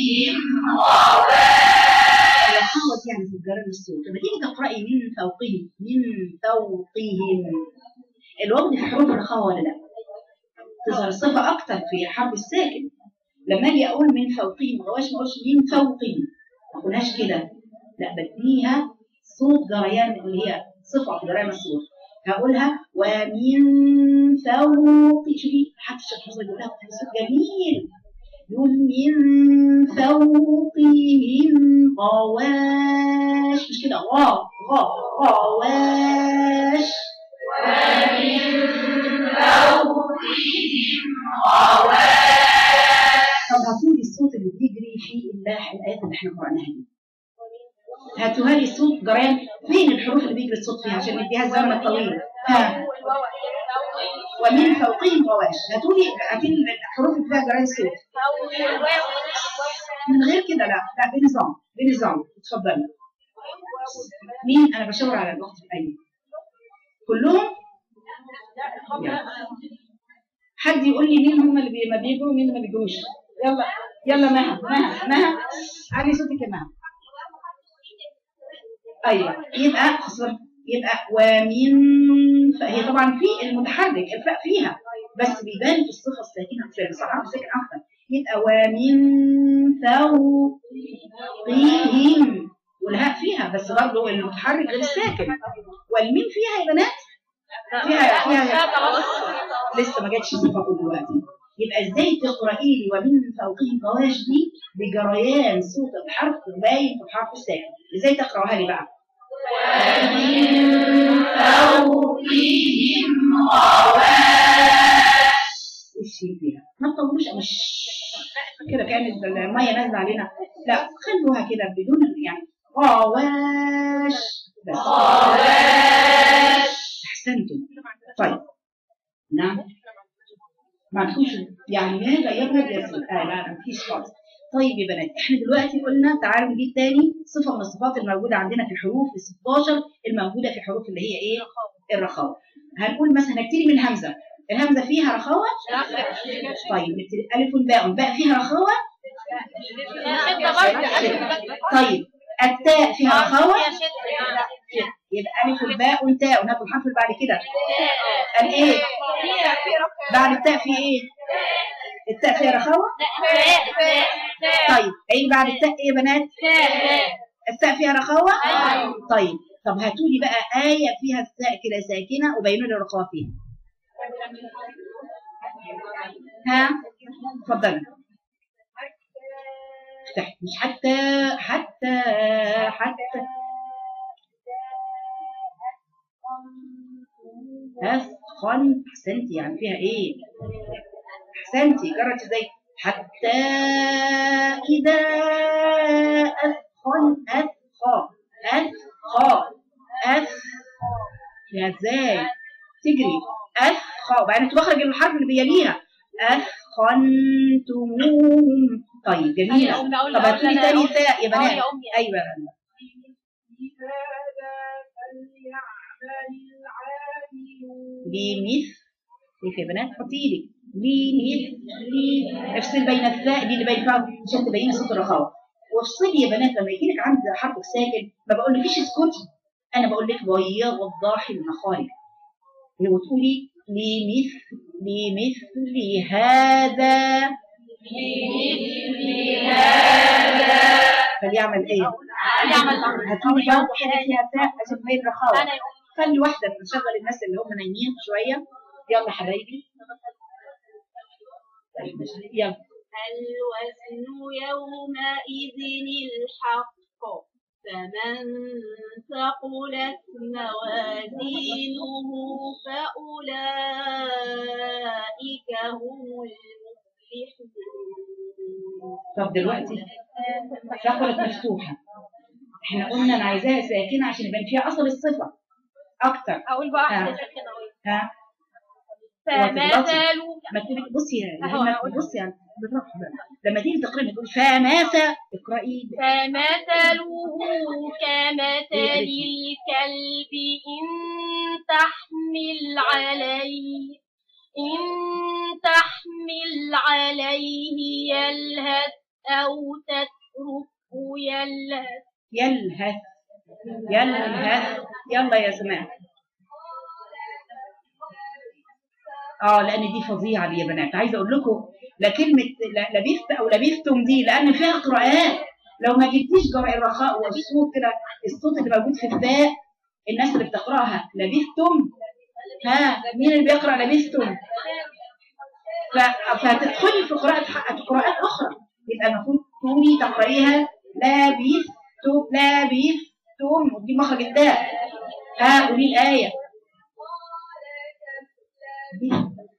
الحاوط يعني في الجرم الصوت لما تيجي تقرأي من فوقهم من فوقهم الوقت في حروف الرخاوة ولا لا؟ تظهر الصفة أكتر في حرف الساكن لما أجي أقول من فوقهم ما أقولش ما أقولش من فوقهم ما أقولهاش كده لا بديها صوت جريان اللي هي صفة في جريان الصوت هقولها ومن فوق شوفي حتى الشيخ حسن يقولها بصوت جميل يقول من فوقهم غواش مش كده غا غا غواش ومن فوقهم غواش طب هاتوا لي الصوت اللي بيجري في اللح الايات اللي احنا قرأناها دي هاتوها لي صوت جريان فين الحروف اللي بيجري الصوت فيها عشان نديها الزمن الطويل ها ومن فوقهم غواش هاتوا لي هاتوا لي الحروف اللي فيها جريان الصوت من غير كده لا لا بنظام بنظام اتفضلي مين انا بشاور على الاخت الايمن كلهم يلا. حد يقول لي مين هم اللي بي- ما بيجروا ومين اللي ما بيجروش يلا يلا مها مها مها علي صوتك يا مها ايوه يبقى خسر يبقى ومن فهي طبعا في المتحرك الفاء فيها بس بيبان في الصفه الساكنه في الصحابه الساكن اكتر يبقى ومن فوقهم والهاء فيها بس برضه المتحرك غير الساكن والميم فيها يا بنات فيها فيها لسه ما جاتش صفته دلوقتي يبقى ازاي تقراي لي ومن فوقهم غواش دي بجريان صوت الحرف باين في الحرف الساكن ازاي تقراها لي بقى فوقهم غواش ايش فيها ما تطولوش مش كده كانت الميه نازله علينا لا خلوها كده بدون يعني غواش بس غواش احسنتم طيب نعم ما عندكوش يعني ماذا يبلغ يسمع آه لا لا مفيش خالص طيب يا بنات احنا دلوقتي قلنا تعالوا نجيب تاني صفه من الصفات الموجوده عندنا في الحروف ال 16 الموجوده في الحروف اللي هي ايه الرخاوه هنقول مثلا هنبتدي من الهمزه الهمزه فيها رخاوه طيب نبتدي الف باء باء فيها رخاوه طيب التاء فيها رخاوه يبقى الف باء تاء وناخد الحرف اللي بعد كده الايه بعد التاء في ايه التاء فيها رخاوه طيب ايه بعد التاء ايه يا بنات التاء فيها رخاوه طيب طب هاتوا لي بقى آية فيها التاء كده ساكنة وبينوا لي الرخاوة فيها ها اتفضلي افتحي مش حتى حتى حتى أثقل أحسنتي يعني فيها إيه؟ أحسنتي جرت إزاي؟ حتى إذا أثقل أثقى أثقى أث فيها إزاي؟ تجري أثقى وبعدين تخرج الحرف اللي بيليها أثقلتموهم طيب جميلة طب هاتوا لي تاني تاء يا بنات أيوة يا بنات لمثل كيف يا بنات حطي لي لمثل افصل بين الثاء دي اللي بين فيها عشان تبين صوت الرخاوه وافصلي يا بنات لما يجي لك عند حرف ساكن ما بقولكيش اسكتي انا بقول لك وهي وضاحي المخارج وتقولي لمثل لمثل هذا لمثل هذا فليعمل ايه؟ هاتولي برضه حاجه فيها تاء عشان تبين الرخاوه خلي واحده نشغل الناس اللي هم نايمين شويه يلا حبايبي يلا الوزن يومئذ الحق فمن ثقلت موازينه فأولئك هم المفلحون طب دلوقتي ثقلت مفتوحه احنا قلنا انا عايزاها ساكنه عشان يبان فيها اصل الصفه اكتر أقول بقى آه. واحدة كده أقول ها فمثل ما تقولي بصي يا أهو لما أقول. بصي يعني بالراحه بقى. لما تيجي تقرأي تقولي فماذا اقرأي فمثله كمثل الكلب إن تحمل عليه إن تحمل عليه يلهث أو تتركه يلهث يلهث يلهث يلا يا سماء اه لان دي فظيعه دي يا بنات عايزه اقول لكم لا كلمه لا- لبثت او لبثتم دي لان فيها قراءات لو ما جبتيش جرع الرخاء والصوت كده الصوت اللي موجود في الباء الناس اللي بتقراها لبثتم ها مين اللي بيقرا لبثتم ف- فهتدخلي في قراءة قراءات أخرى يبقى المفروض تقولي تقرأيها لبثتم لبثتم ودي مخرج التاء ها قولي الآية دي.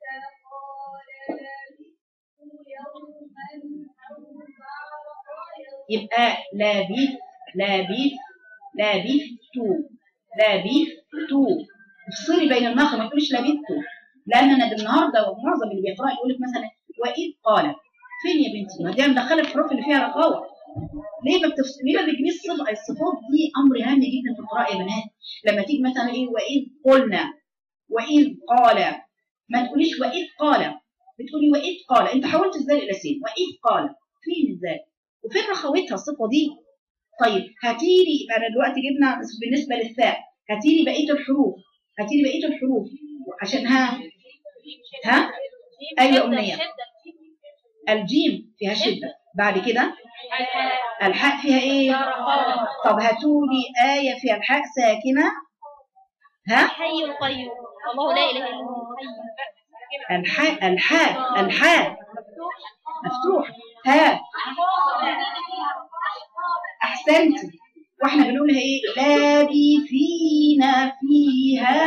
يبقى لبث لبث لبثت لبثت افصلي بين المخرج ما تقوليش لبثت لان انا النهارده ومعظم اللي بيقرا يقول لك مثلا واذ قال فين يا بنتي؟ ما دي مدخله الحروف اللي فيها رخاوه ليه ما بتفصل ليه ما بتجيبيش الصفات الصفات دي امر هام جدا في القراءه يا بنات لما تيجي مثلا ايه واذ قلنا واذ قال ما تقوليش واذ قال بتقولي واذ قال انت حولت الزال الى سين واذ قال فين الزال وفين رخوتها الصفه دي طيب هاتي لي يبقى انا دلوقتي جبنا بالنسبه للثاء هاتي لي بقيه الحروف هاتي لي بقيه الحروف عشان ها ها أيوة أمنية. الجيم فيها شده بعد كده الحاء فيها ايه طب هاتوا لي ايه فيها الحاء ساكنه ها حي القيوم الله لا اله الا هو حي الحاء الحاء الحاء مفتوح ها احسنت واحنا بنقولها ايه لابثين فيها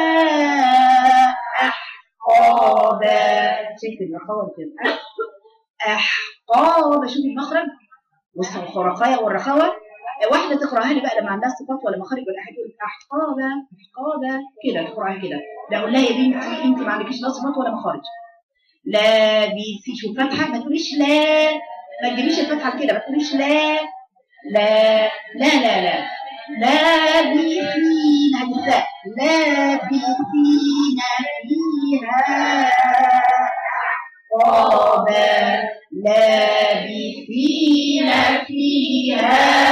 احقابا شايف الرخاوه بتبقى احقابا شوف المخرج بص الخرقايه والرخاوه واحده تقراها لي بقى لما عندها صفات ولا مخارج ولا حاجه تقول احقابا احقابا كده تقراها كده لا اقول لها يا بنتي انت ما عندكيش لا صفات ولا مخارج لا بيسي شوف فتحه ما تقوليش لا ما تجيبيش الفتحه كده ما تقوليش لا لا لا لا لا لا بيثين هذه الثاء لا بيثين فيها أحقابا لابثين فيها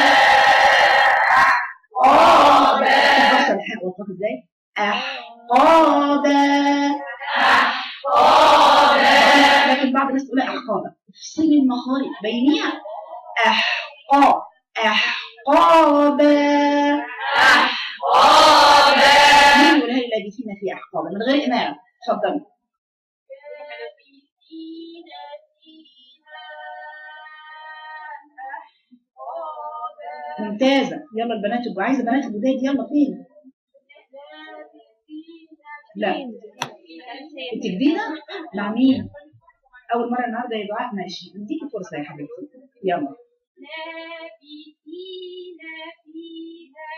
أحقابا بص الحاء والقاف ازاي أحقابا لكن بعض الناس تقول أحقابا افصلي المخارج بينيها أحقا أحقابا مين يقولها لي لابثين فيها أحقابا من غير إمام اتفضلي ممتازة يلا البنات تبقوا عايزة بنات الجداد يلا فين لا انت جديدة مع مين أول مرة النهاردة يا دعاء ماشي نديكي فرصة يا حبيبتي يلا لابثين فيها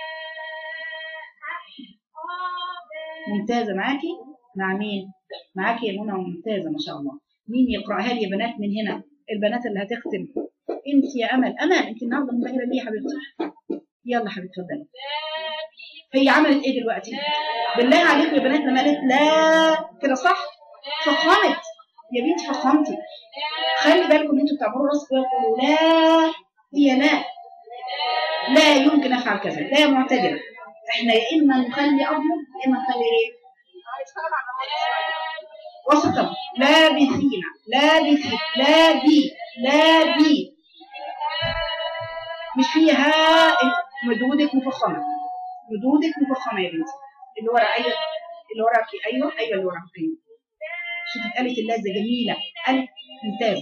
أحقابا ممتازة معاكي مع مين معاكي يا منى ممتازة ما شاء الله مين يقرأها لي يا بنات من هنا البنات اللي هتختم انت يا امل امل انت النهارده منبهره ليه يا حبيبتي يلا حبيبتي اتفضلي هي عملت ايه دلوقتي بالله عليكم يا بنات لما قالت لا كده صح فخمت يا بنتي فخمتي خلي بالكم انتوا بتعملوا راسك وتقولوا لا هي لا لا يمكن افعل كذا لا معتدله احنا يا اما نخلي ابيض يا اما نخلي ايه وسطا لابثين لابثين لا بي لا بي مش فيها مدودك مفخمه مدودك مفخمه يا بنتي اللي ورا ايوه اللي وراكي ايوه ايوه اللي وراكي ايوه شوفي اتقالت اللذه جميله قال ممتازه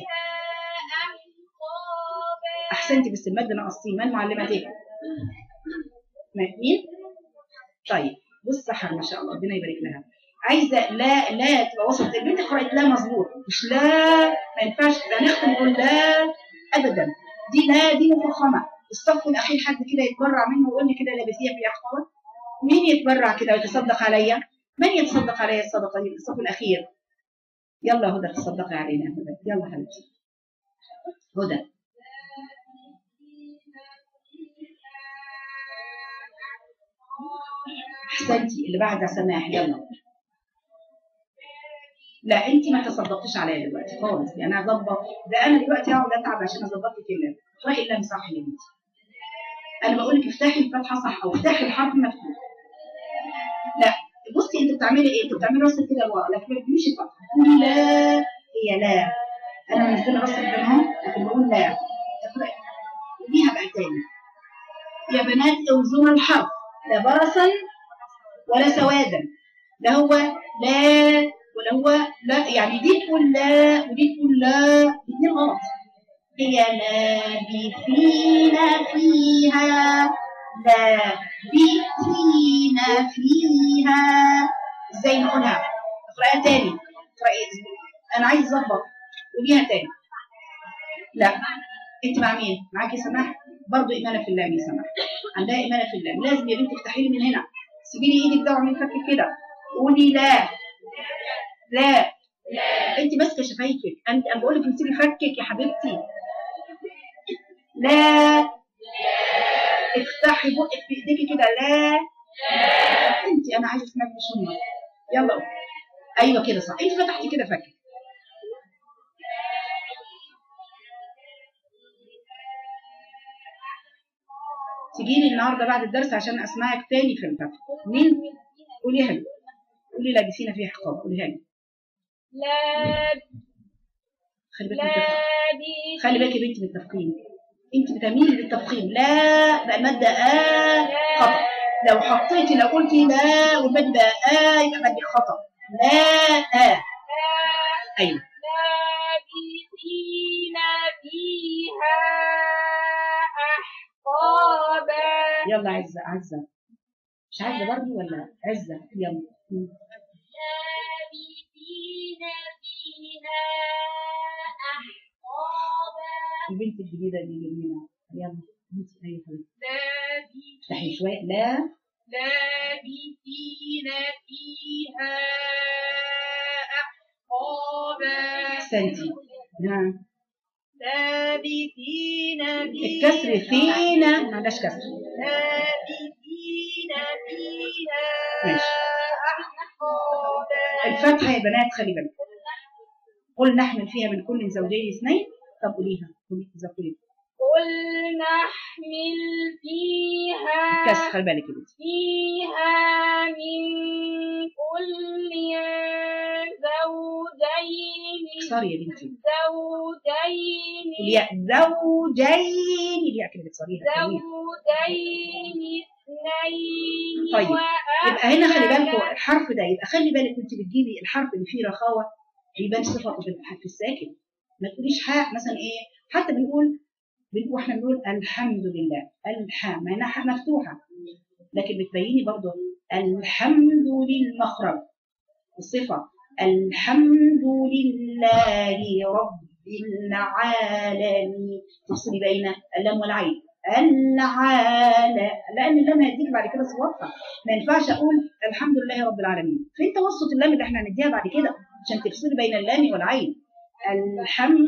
احسنتي بس الماده ناقصتين من معلمتك مين طيب بص سحر ما شاء الله ربنا يبارك لها عايزه لا لا تبقى وسط البنت قرأت لا مظبوط مش لا ما ينفعش لا نختم نقول لا ابدا دي لا دي مفخمه الصف الاخير حد كده يتبرع منه ويقول لي كده لابسيه في اخوات مين يتبرع كده ويتصدق عليا من يتصدق عليا الصدقه دي في الصف الاخير يلا هدى تصدقي علينا يا هدى يلا حبيبتي هدى احسنتي اللي بعدها سماح يلا لا انت ما تصدقتيش عليا دلوقتي خالص يعني انا اظبط ده انا دلوقتي اقعد اتعب عشان اظبط لك اللام اقراي اللام صح يا بنتي انا بقول لك افتحي الفتحه صح او افتحي الحرف مفتوح لا بصي انت بتعملي ايه انت بتعملي راسك كده لورا لكن ما بتجيبيش الفتحه تقولي لا هي لا انا منزله راسك كده اهو لكن بقول لا اقراي قوليها بقى تاني يا بنات اوزنوا الحرف لا برصا ولا سوادا لا هو لا ولا هو لا يعني دي تقول لا ودي تقول لا الاثنين غلط هي لابثين فيها لابثين فيها ازاي نقولها اقراها تاني اقراي انا عايز اظبط قوليها تاني لا انت مع مين معاكي سماح برضه ايمانه في الله يا سماح عندها ايمانه في الله لازم يا بنتي افتحي لي من هنا سيبي لي ايدك ده واعملي فك كده قولي لا لا انت ماسكه شفايفك انت انا بقول لك امسكي فكك يا حبيبتي لا افتحي بقك بايديكي كده لا انت انا عايزه اسمعك بشمه يلا ايوه كده صح انت فتحتي كده فكك تجي لي النهارده بعد الدرس عشان اسمعك تاني في الفتح مين قوليها لي قولي لابسين فيها حقاب قوليها لي لاب خلي بالك من التفخيم. لابي خلي بالك يا بنتي من التفخيم انت بتميلي للتفخيم لا بقى الماده ا خطا لو حطيتي لو قلتي لا والماده بقى ا يبقى مادة خطا لا ا ايوه لابثين فيها أحقابا يلا عزه عزه مش عزه برضه ولا عزه يلا مم. لابثين فيها أحقابا البنت الجديده دي جميله يلا انت ايوه حبيبتي افتحي لابثين شويه لا لابثين فيها أحقابا احسنتي نعم لابثين الكسر فينا ما عندهاش كسر لابثين فيها ماشي. أحقابا الفتحه يا بنات خلي بالك قل نحمل فيها من كل زوجين اثنين طب قوليها قولي اذا قولي قل نحمل فيها الكسر خلي بالك يا بنتي فيها من كل زوجين اكسري يا بنتي زوجين الياء زوجين الياء كده بتصريها جميل. زوجين اثنين طيب، يبقى هنا خلي بالكم وأهلك. الحرف ده يبقى خلي بالك وانت بتجيبي الحرف اللي فيه رخاوه يبان صفته في الح- في الساكن ما تقوليش حاء مثلا ايه حتى بنقول بنقول احنا بنقول الحمد لله الحاء مع انها حاء مفتوحه لكن بتبيني برضه الحمد للمخرج الصفه الحمد لله رب العالمين تفصلي بين اللام والعين العالم لان اللام هيديك بعد كده صفاتها ما ينفعش اقول الحمد لله رب العالمين فين توسط اللام اللي احنا هنديها بعد كده عشان تفصلي بين اللام والعين الحمد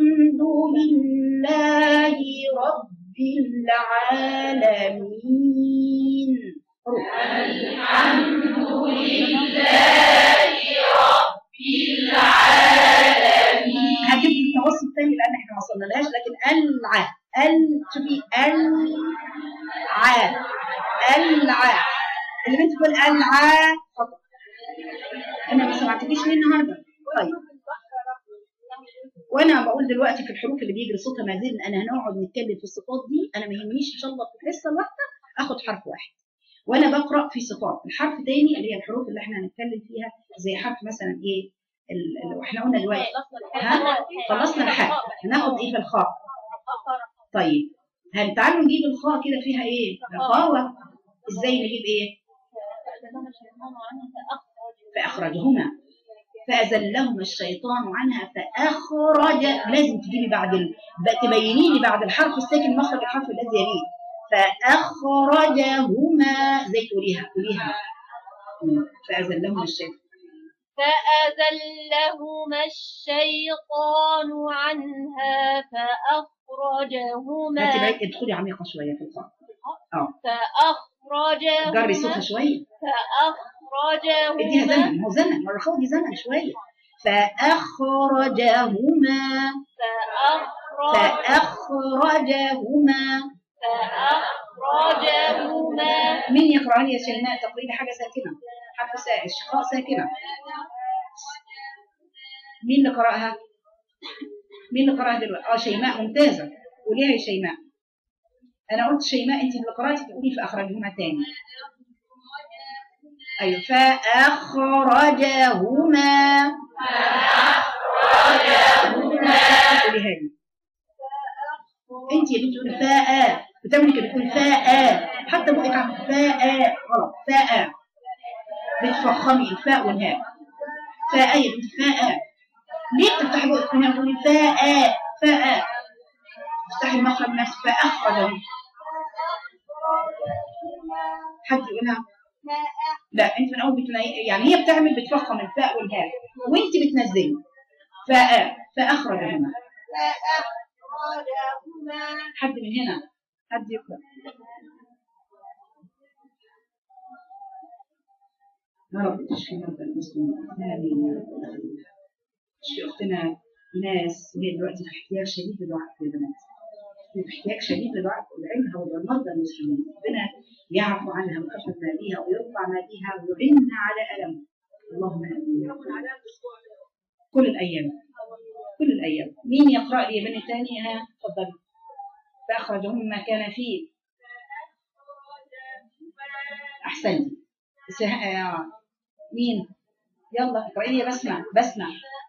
لله رب العالمين الحمد لله رب العالمين هجيب التوسط تاني لان احنا ما وصلنالهاش لكن الع ال شوفي الع الع اللي بنت تقول الع خطا انا ما سمعتكيش ليه النهارده طيب وانا بقول دلوقتي في الحروف اللي بيجري صوتها ما زلنا انا هنقعد نتكلم في الصفات دي انا ما يهمنيش ان شاء الله في الحصه الواحده اخد حرف واحد وانا بقرا في صفات الحرف تاني اللي هي الحروف اللي احنا هنتكلم فيها زي حرف مثلا ايه ال- ال- احنا قلنا دلوقتي ها؟ خلصنا الحاء هناخد ايه في الخاء طيب هل تعالوا نجيب الخاء كده فيها ايه رخاوه ازاي نجيب ايه فاخرجهما فازلهما الشيطان عنها فاخرج لازم تجيبي بعد ال... بقى تبيني لي بعد الحرف الساكن مخرج الحرف الذي يليه فاخرجهما زي تقوليها قوليها مم. فازلهما الشيطان فأزلهما الشيطان عنها فأخرجهما هاتي بعيد ادخلي عميقه شويه في الخاء اه فأخرجهما جري صوتها شويه اديها فأخرجهما زمن ما هو زمن ما الرخاوه دي زمن شويه فاخرجهما فأخرج فاخرجهما فأخرجهما مين يقرأ لي يا شيماء تقريبا حاجة ساكنة حرف سا- الشقاء ساكنة مين اللي قرأها مين اللي قرأها دلوقتي اه شيماء ممتازة قوليها يا شيماء أنا قلت شيماء أنت اللي قرأتي تقولي فأخرجهما تاني أيوة فأخرجهما قوليها لي أنت اللي بتقولي فاء بتعملي كده بتقولي فاء حتى بقولك عم فاء غلط فاء بتفخمي الفاء والهاء فاء يا بنتي فاء ليه بتفتحي بقك هنا وتقولي فاء فاء افتحي المخرج نفسه فأخرج حد يقولها لا انت من اول بتني... يعني هي بتعمل بتفخم الفاء والهاء وانت بتنزلي فاء فاخرجهما فأخرجهما حد من هنا حد يقرا يا رب تشفي مرضى المسلمين امين يا رب العالمين تشفي اختنا ناس وهي دلوقتي في احتياج شديد لدعاء يا بنات احتياج شديد لدعاء العلم هو المرضى المسلمين ربنا يعفو عنها ويكفر ما بها ويرفع ما بها ويعينها على ألم اللهم امين يا رب. كل الايام كل الايام مين يقرا لي يا بني تاني ها اتفضلي فاخرجهم مما كان فيه احسنتي سه- آه، مين يلا اقراي لي يا بسمع بسمع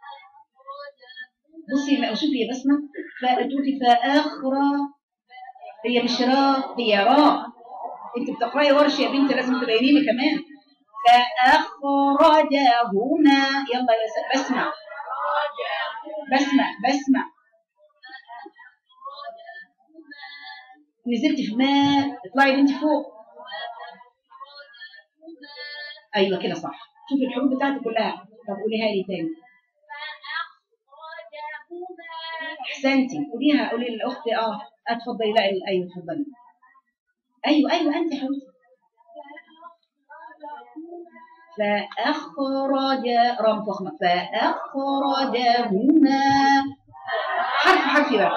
بصي ما شوفي يا بسمة فأتوتي فأخرى هي مش راء هي راء انت بتقراي ورش يا بنتي لازم تبيني لي كمان فأخرجهما يلا يا س- بسمع بسمع بسمع نزلت في ماء اطلعي يا بنتي فوق ايوه كده صح شوفي الحروف بتاعتي كلها طب قوليها لي تاني احسنتي قوليها قولي للاخت اه اتفضلي لا ال- ايوه اتفضلي ايوه ايوه انت يا حبيبتي فاخرج رام فخمه فاخرجهما حرف حرف بقى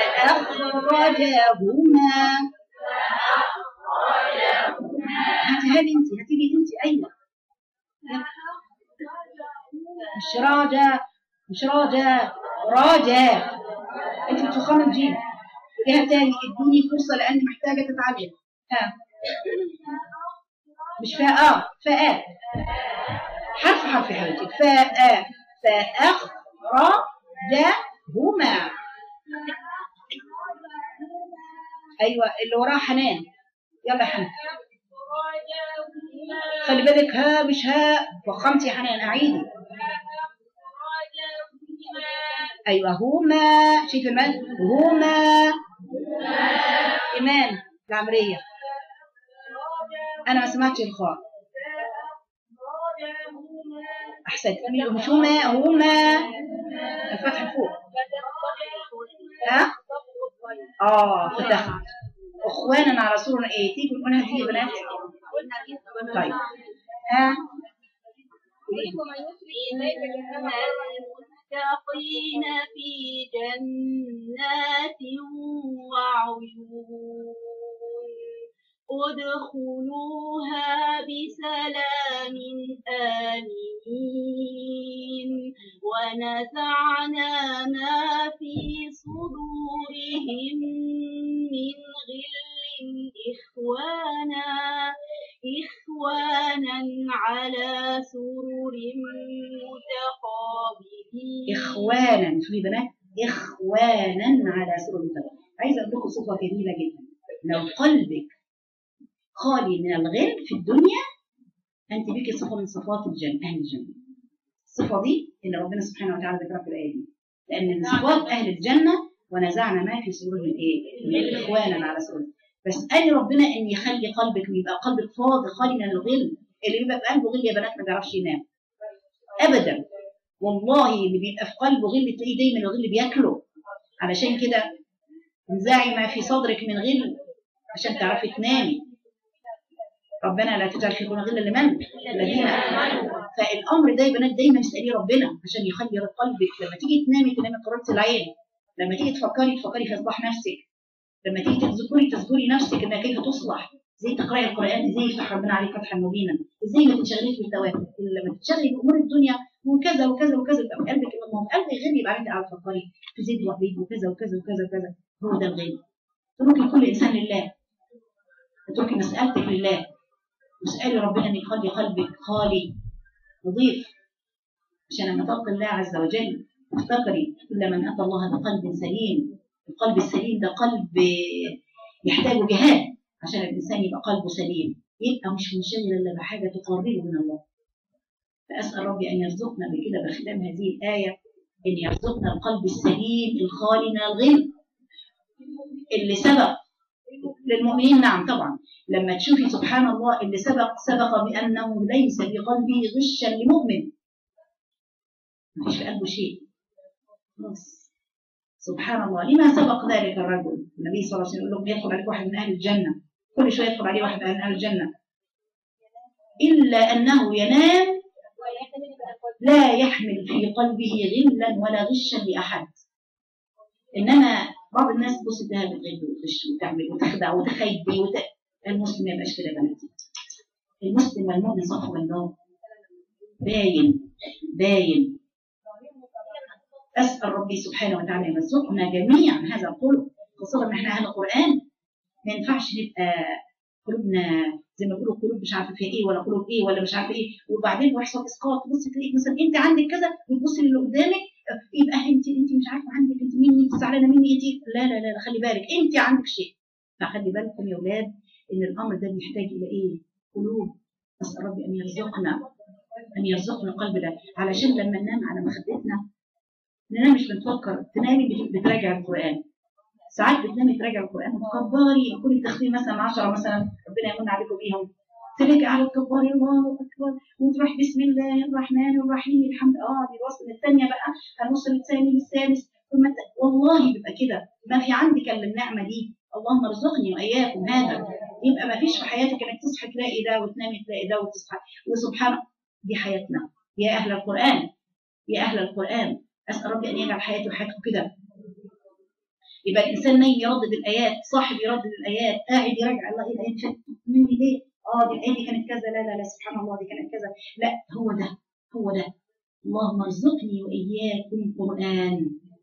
فاخرجهما هاتها لي انت هاتي لي انت ايوه مش راجع مش راجع راجع انت بتفخمي الجيم ليها تاني ادوني فرصه لاني محتاجه تتعلم ها مش فاء اه فاء حرف حرف يا حبيبتي فاء فاخرجهما ايوه اللي وراها حنان يلا يا حنان خلي بالك ها مش ها فخمتي يا حنان اعيدي ايوه هما شايفه المال هما ايمان العمريه انا ما سمعتش الخاء احسنت مش هما هما الفتح فوق ها اه فتحت اخوانا على سرنا ايه تيجي نقولها دي يا بنات طيب ها المتقين في جنات وعيون ادخلوها بسلام آمنين ونزعنا ما في صدورهم من غل إخوانا إخوانا على سرر متقابلين اخوانا شوفي بنات اخوانا على سرر متقابلين عايزه اقول لكم صفه جميله جدا لو قلبك خالي من الغل في الدنيا انت بك صفه من صفات الجنه اهل الجنه الصفه دي اللي ربنا سبحانه وتعالى ذكرها في الايه دي لان من صفات اهل الجنه ونزعنا ما في صدورهم ايه من اخوانا على سرر بس قال ربنا ان يخلي قلبك يبقى قلبك فاضي خالي من الغل اللي بيبقى في قلبه غل يا بنات ما بيعرفش ينام ابدا والله اللي بيبقى في قلبه غل تلاقيه دايما الغل بياكله علشان كده انزعي ما في صدرك من غل عشان تعرفي تنامي ربنا لا تجعل في قلوبنا غلا لمن الذين امنوا فالامر ده يا بنات دايما اسالي ربنا عشان يخلي قلبك لما تيجي تنامي تنامي قررت العين لما تيجي تفكري تفكري في اصلاح نفسك لما تيجي تذكري تذكري نفسك انها كيف تصلح ازاي تقراي القران ازاي يفتح ربنا عليك فتحا مبينا ازاي ما تنشغليش بالثواب لما تنشغلي بامور الدنيا وكذا وكذا وكذا يبقى في قلبك ما هو قلبك غير يبقى انت قاعده تفكري في زيد وحبيب وكذا وكذا وكذا وكذا هو ده الغيب اتركي كل انسان لله اتركي مسالتك لله واسالي ربنا ان يخلي قلبك خالي نظيف عشان لما تلقي الله عز وجل افتكري كل من اتى الله بقلب سليم القلب السليم ده قلب يحتاج جهاد عشان الانسان يبقى قلبه سليم يبقى مش منشغل الا بحاجه تقربه من الله فاسال ربي ان يرزقنا بكده بختام هذه الايه ان يرزقنا القلب السليم الخالي من الغل اللي سبق للمؤمنين نعم طبعا لما تشوفي سبحان الله اللي سبق سبق بانه ليس في قلبه غشا لمؤمن ما فيش في قلبه شيء خلاص سبحان الله لما سبق ذلك الرجل النبي صلى الله عليه وسلم يقول لهم يدخل عليك واحد من اهل الجنه كل شويه يدخل عليه واحد من اهل الجنه الا انه ينام لا يحمل في قلبه غلا ولا غشا لاحد انما بعض الناس تبص تلاقيها بتغد وتغش وتعمل وتخدع وتخيبي وت... المسلم ما يبقاش كده يا بناتي المسلم والمؤمن صف من نار باين باين أسأل ربي سبحانه وتعالى أن يرزقنا جميعا هذا الخلق خاصة إن إحنا أهل القرآن ما ينفعش نبقى قلوبنا زي ما بيقولوا قلوب مش عارفة فيها إيه ولا قلوب إيه ولا مش عارفة إيه وبعدين يحصل إسقاط تبص تلاقيك مثلا أنت عندك كذا وتبص للي قدامك يبقى أنت أنت مش عارفة عندك أنت مني أنت زعلانة مني أنت لا لا لا لا، خلي بالك أنت عندك شيء فخلي بالكم يا أولاد إن الأمر ده بيحتاج إلى إيه؟ قلوب أسأل ربي أن يرزقنا أن يرزقنا القلب ده علشان لما ننام على مخدتنا ننام مش بنفكر تنامي بت- بتراجع القرآن ساعات بتنامي تراجع القرآن وتكبري كل تختيم مثلا 10 مثلا ربنا يمن عليكم بيهم تلاقي قاعدة تكبري الله أكبر وتروح بسم الله الرحمن الرحيم الحمد اه دي الوصل الثانية بقى هنوصل الثاني للثالث ثم الت- والله بيبقى كده ما في عندك الا النعمة دي اللهم ارزقني وإياكم هذا يبقى ما فيش في حياتك انك تصحي تلاقي ده وتنامي تلاقي ده وتصحى وسبحان دي حياتنا يا أهل القرآن يا أهل القرآن أسأل ربي أن يجعل حياتي وحياتكم كده يبقى الإنسان نايم يردد الآيات صاحب يردد الآيات قاعد يراجع الله إيه الآيات فاتت مني ليه؟ آه دي الآية دي كانت كذا لا لا لا سبحان الله دي كانت كذا لا هو ده هو ده اللهم ارزقني وإياكم قرآن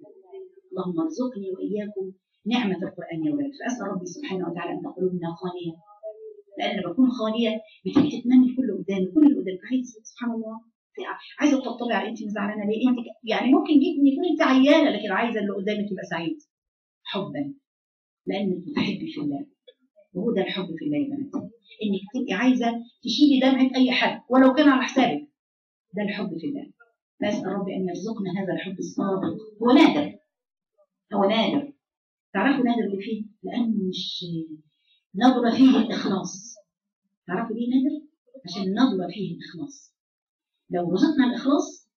اللهم ارزقني وإياكم نعمة القرآن يا ولاد فأسأل ربي سبحانه وتعالى أن قلوبنا خالية لأن لما بكون خالية بتيجي تتمني كل قدامي كل اللي قدامك عايز سبحان الله عايزه تطبطبي على انت زعلانه ليه انت ك- يعني ممكن جدا يكون انت عيانه لكن عايزه اللي قدامك يبقى سعيد حبا لانك بتحبي في الله وهو ده الحب في الله يا بنات انك تبقي عايزه تشيلي دمعه اي حد ولو كان على حسابك ده الحب في الله نسال ربي ان يرزقنا هذا الحب الصادق هو نادر هو نادر تعرفوا نادر اللي فيه لانه مش نظره فيه الاخلاص تعرفوا ليه نادر عشان نظره فيه الاخلاص لو رزقنا الإخلاص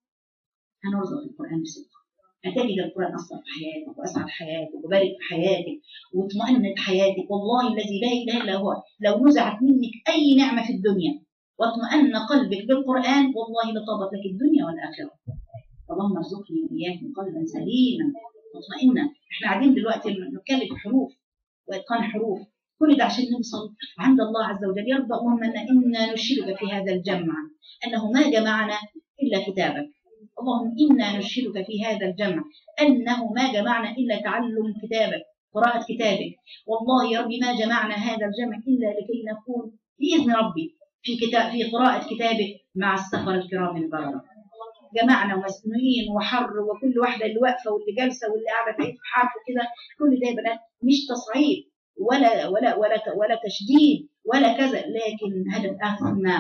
هنرزق القرآن بصدق هتجد القرآن أثر في حياتك وأسعد حياتك وبارك في حياتك واطمئنت حياتك والله الذي لا إله إلا هو لو نزعت منك أي نعمة في الدنيا واطمأن قلبك بالقرآن والله لطابت لك الدنيا والآخرة اللهم ارزقني وإياكم قلبا سليما مطمئنا احنا قاعدين دلوقتي نتكلم في حروف وإتقان حروف كل ده عشان نوصل عند الله عز وجل يرضى اللهم إن إنا نشهدك في هذا الجمع أنه ما جمعنا إلا كتابك اللهم إنا نشهدك في هذا الجمع أنه ما جمعنا إلا تعلم كتابك قراءة كتابك والله يا ربي ما جمعنا هذا الجمع إلا لكي نكون بإذن ربي في كتاب في قراءة كتابك مع السفر الكرام البررة جمعنا ومسنونين وحر وكل واحدة اللي واقفة واللي جالسة واللي قاعدة تعيد في حرف كده كل ده يا بنات مش تصعيد ولا ولا ولا ولا تشديد ولا كذا لكن هدف أسمى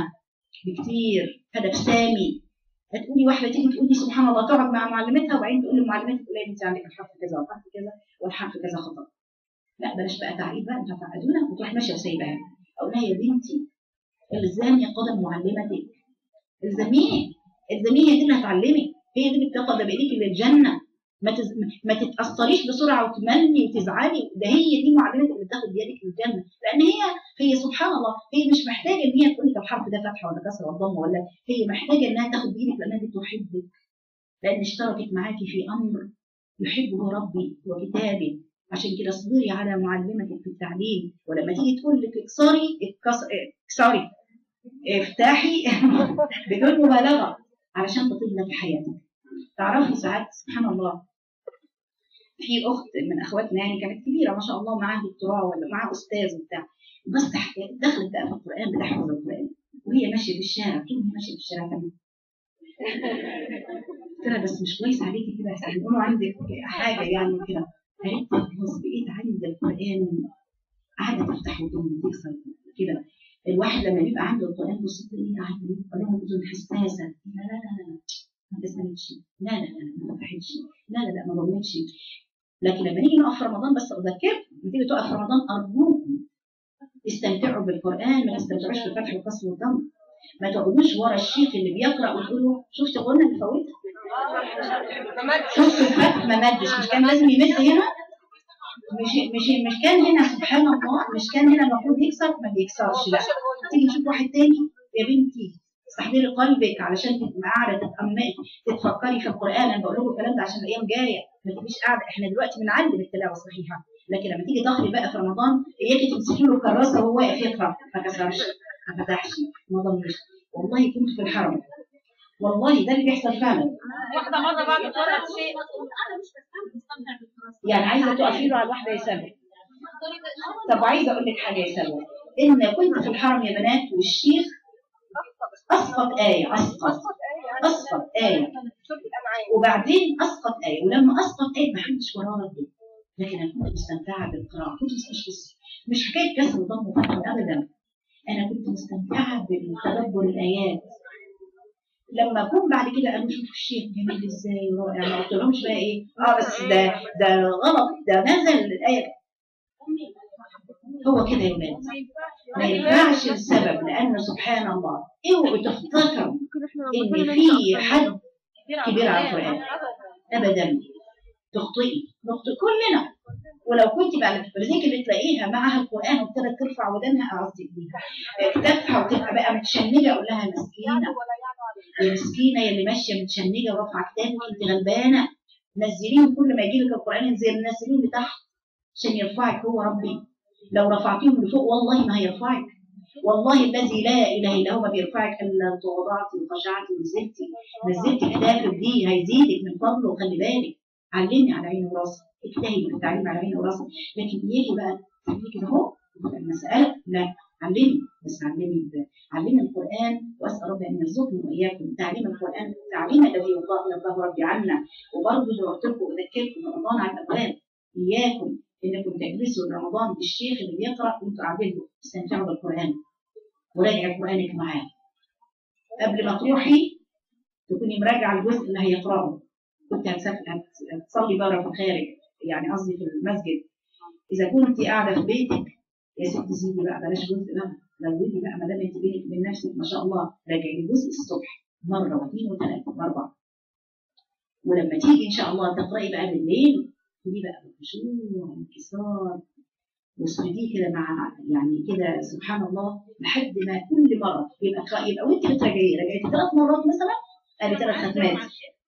بكتير هدف سامي هتقولي واحده تيجي تقول لي سبحان الله تقعد مع معلمتها وبعدين تقول لمعلمتها تقول لها انت عندك الحرف كذا والحرف كذا والحرف كذا خطا لا بلاش بقى تعقيد بقى انت هتعقدونا وتروح ماشيه وسايباها اقول لها يا بنتي الزامي قدم معلمتك الزميه الزميه هي دي اللي هتعلمك هي دي اللي بتاخد بايديك للجنه ما تز... ما تتاثريش بسرعه وتمني وتزعلي ده هي دي معلمتك اللي بتاخد بيدك للجنه لان هي هي سبحان الله هي مش محتاجه ان هي تقول لك الحرف ده فتحه ولا كسره ولا ضمه ولا هي محتاجه انها تاخد بايدك لانها بتحبك لان اشتركت معاكي في امر يحبه ربي وكتابه عشان كده اصبري على معلمتك في التعليم ولما تيجي تقول لك اكسري اكسري اكسري افتحي بدون مبالغه علشان تطيب لك حياتك تعرفي ساعات سبحان الله في اخت من اخواتنا يعني كانت كبيره ما شاء الله معاها دكتوراه ولا معاها استاذ وبتاع بس دخلت بقى في القران بتحفظ القران وهي ماشيه في الشارع طول ما هي ماشيه في الشارع كمان قلت لها بس مش كويس عليكي كده احسن يقولوا عندك حاجه يعني كده قالت لي خلاص بقيت عندي القران قاعده تفتح وتقوم تكسر كده الواحد لما بيبقى عنده القران بص تلاقيه قاعد القران اذن حساسه لا لا لا لا ما تسالش لا لا لا ما فتحتش لا لا لا ما ضمتش لكن لما نيجي نقف في رمضان بس اذكركم لما تيجي تقف في رمضان ارجوكم استمتعوا بالقران ما تستمتعوش بالفتح والكسر والضم ما تقعدوش ورا الشيخ اللي بيقرا وتقولوا شفت قلنا اللي فوتها شفت الفتح ما مدش مش كان لازم يمد هنا مش مش مش كان هنا سبحان الله مش كان هنا المفروض يكسر ما بيكسرش لا تيجي تشوف واحد تاني يا بنتي استحضري قلبك علشان تبقي قاعده تتاملي تتفكري في القران انا بقول لكم الكلام ده عشان الايام جايه ما تبقيش قاعده احنا دلوقتي بنعلم التلاوه الصحيحه لكن لما تيجي تقري بقى في رمضان اياكي تمسكي له الكراسه وهو واقف يقرا ما كسرش ما فتحش ما ضمش والله كنت في الحرم والله ده اللي بيحصل فعلا واحدة مرة بعد قرأت شيء انا مش بستمتع بالدراسه يعني عايزه تقفي له على الواحده يا سلمى طب عايزه اقول لك حاجه يا سلمى ان كنت في الحرم يا بنات والشيخ اسقط ايه اسقط اسقط ايه وبعدين اسقط ايه ولما اسقط ايه ما حدش وراه رد لكن انا كنت مستمتعه بالقراءه كنت مش مش مش حكايه كسر ضم وفتح ابدا انا كنت مستمتعه بالتدبر الايات لما اكون بعد كده قالوا شوفوا الشيخ جميل ازاي ورائع ما قلتلهمش بقى ايه اه بس ده ده غلط ده نزل الايه هو كده يا ولاد ما ينفعش السبب لان سبحان الله اوعوا تفتكروا ان في حد كبير على القران ابدا تخطئي نخطئ كلنا ولو كنت بقى لذلك اللي تلاقيها معاها القران وابتدت ترفع ودانها قصدي بيها كتافها وتبقى بقى متشنجه اقول لها مسكينه يا مسكينه يا اللي ماشيه متشنجه ورافعه كتابك انت غلبانه نزليهم كل ما يجي لك القران انزل نزليهم لتحت عشان يرفعك هو ربي لو رفعتيهم لفوق والله ما هيرفعك والله الذي لا اله الا هو ما بيرفعك الا تواضعتي وخشعتي ونزلتي نزلتي كتافك دي هيزيدك من فضله خلي بالك علمي على عيني وراسي اجتهدي في التعليم على عيني وراسي لكن اياكي بقى تخليكي كده اهو تبقى المساله لا علمي بس علمي ب- علمي القران واسال ربي ان يرزقني واياكم تعليم القران التعليم الذي يرضى يرضاه ربي عنا وبرضه زي ما قلت لكم اذكركم رمضان على الاولاد اياكم انكم تجلسوا رمضان بالشيخ اللي بيقرا وانتوا قاعدين له استمتعوا بالقران وراجعي قرانك معاه قبل ما تروحي تكوني مراجعه الجزء اللي هيقراه كنت هتسافر هت- هتصلي بره في الخارج يعني قصدي في المسجد اذا كنت قاعده في بيتك يا ستي سيدي بقى بلاش جزء بقى زودي بقى ما دام انت بينك وبين نفسك ما شاء الله راجعي الجزء الصبح مره واثنين وثلاثه واربعه ولما تيجي ان شاء الله تقراي بقى بالليل خدي بقى بالخشوع والانكسار واسرديه كده مع يعني كده سبحان الله لحد ما كل مره يبقى قراءة يبقى وانت بتراجعيه راجعتي ثلاث مرات مثلا ادي ثلاث ختمات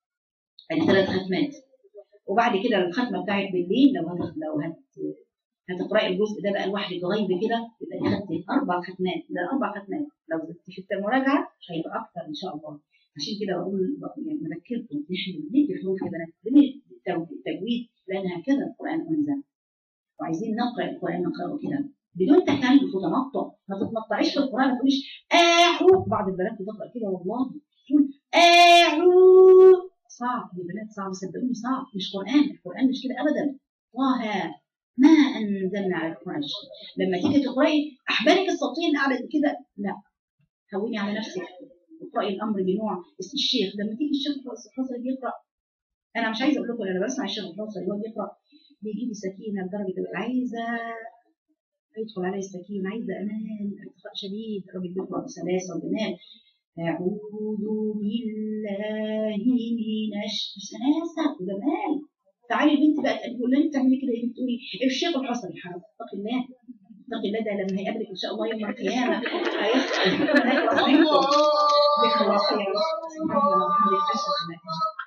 ادي ثلاث ختمات وبعد كده الختمه بتاعت بالليل لو هت لو هت هتقراي الجزء ده بقى لوحدك غيب كده يبقى دي خدتي اربع ختمات ده اربع ختمات لو زدتي في المراجعه هيبقى اكتر ان شاء الله عشان كده بقول يعني بذكركم ان احنا بندي حروف يا بنات بندي التجويد لان هكذا القران انزل وعايزين نقرا القران نقراه كده بدون تكلف وتنطع ما تتنطعيش في القران ما تقوليش اعو بعض البنات بتقرا كده والله تقول اعو صعب يا بنات صعب صدقوني صعب مش قران القران مش كده ابدا طه ما انزلنا على القران شيء لما تيجي تقراي احبالك الصوتيه اللي قاعده كده لا هوني على نفسك اقراي الامر بنوع بس الشيخ لما تيجي الشيخ الحصري بيقرا انا مش عايزه اقول لكم انا بسمع الشيخ الحصري وهو بيقرا بيجي لي سكينه لدرجه تبقى عايزه يدخل علي السكينه عايزه امان ارتخاء شديد الراجل بيقرا بسلاسه وجمال أعوذ بالله من الش- بسلاسة وجمال تعالي البنت بقى تقول لها انت تعملي كده يا بنت تقولي الشيخ الحصري حرام اتقي الله اتقي الله ده لما هيقابلك ان شاء الله يوم القيامه هيخلص ذكر الله خير سبحان الله وبحمده اشهد ان لا اله الا الله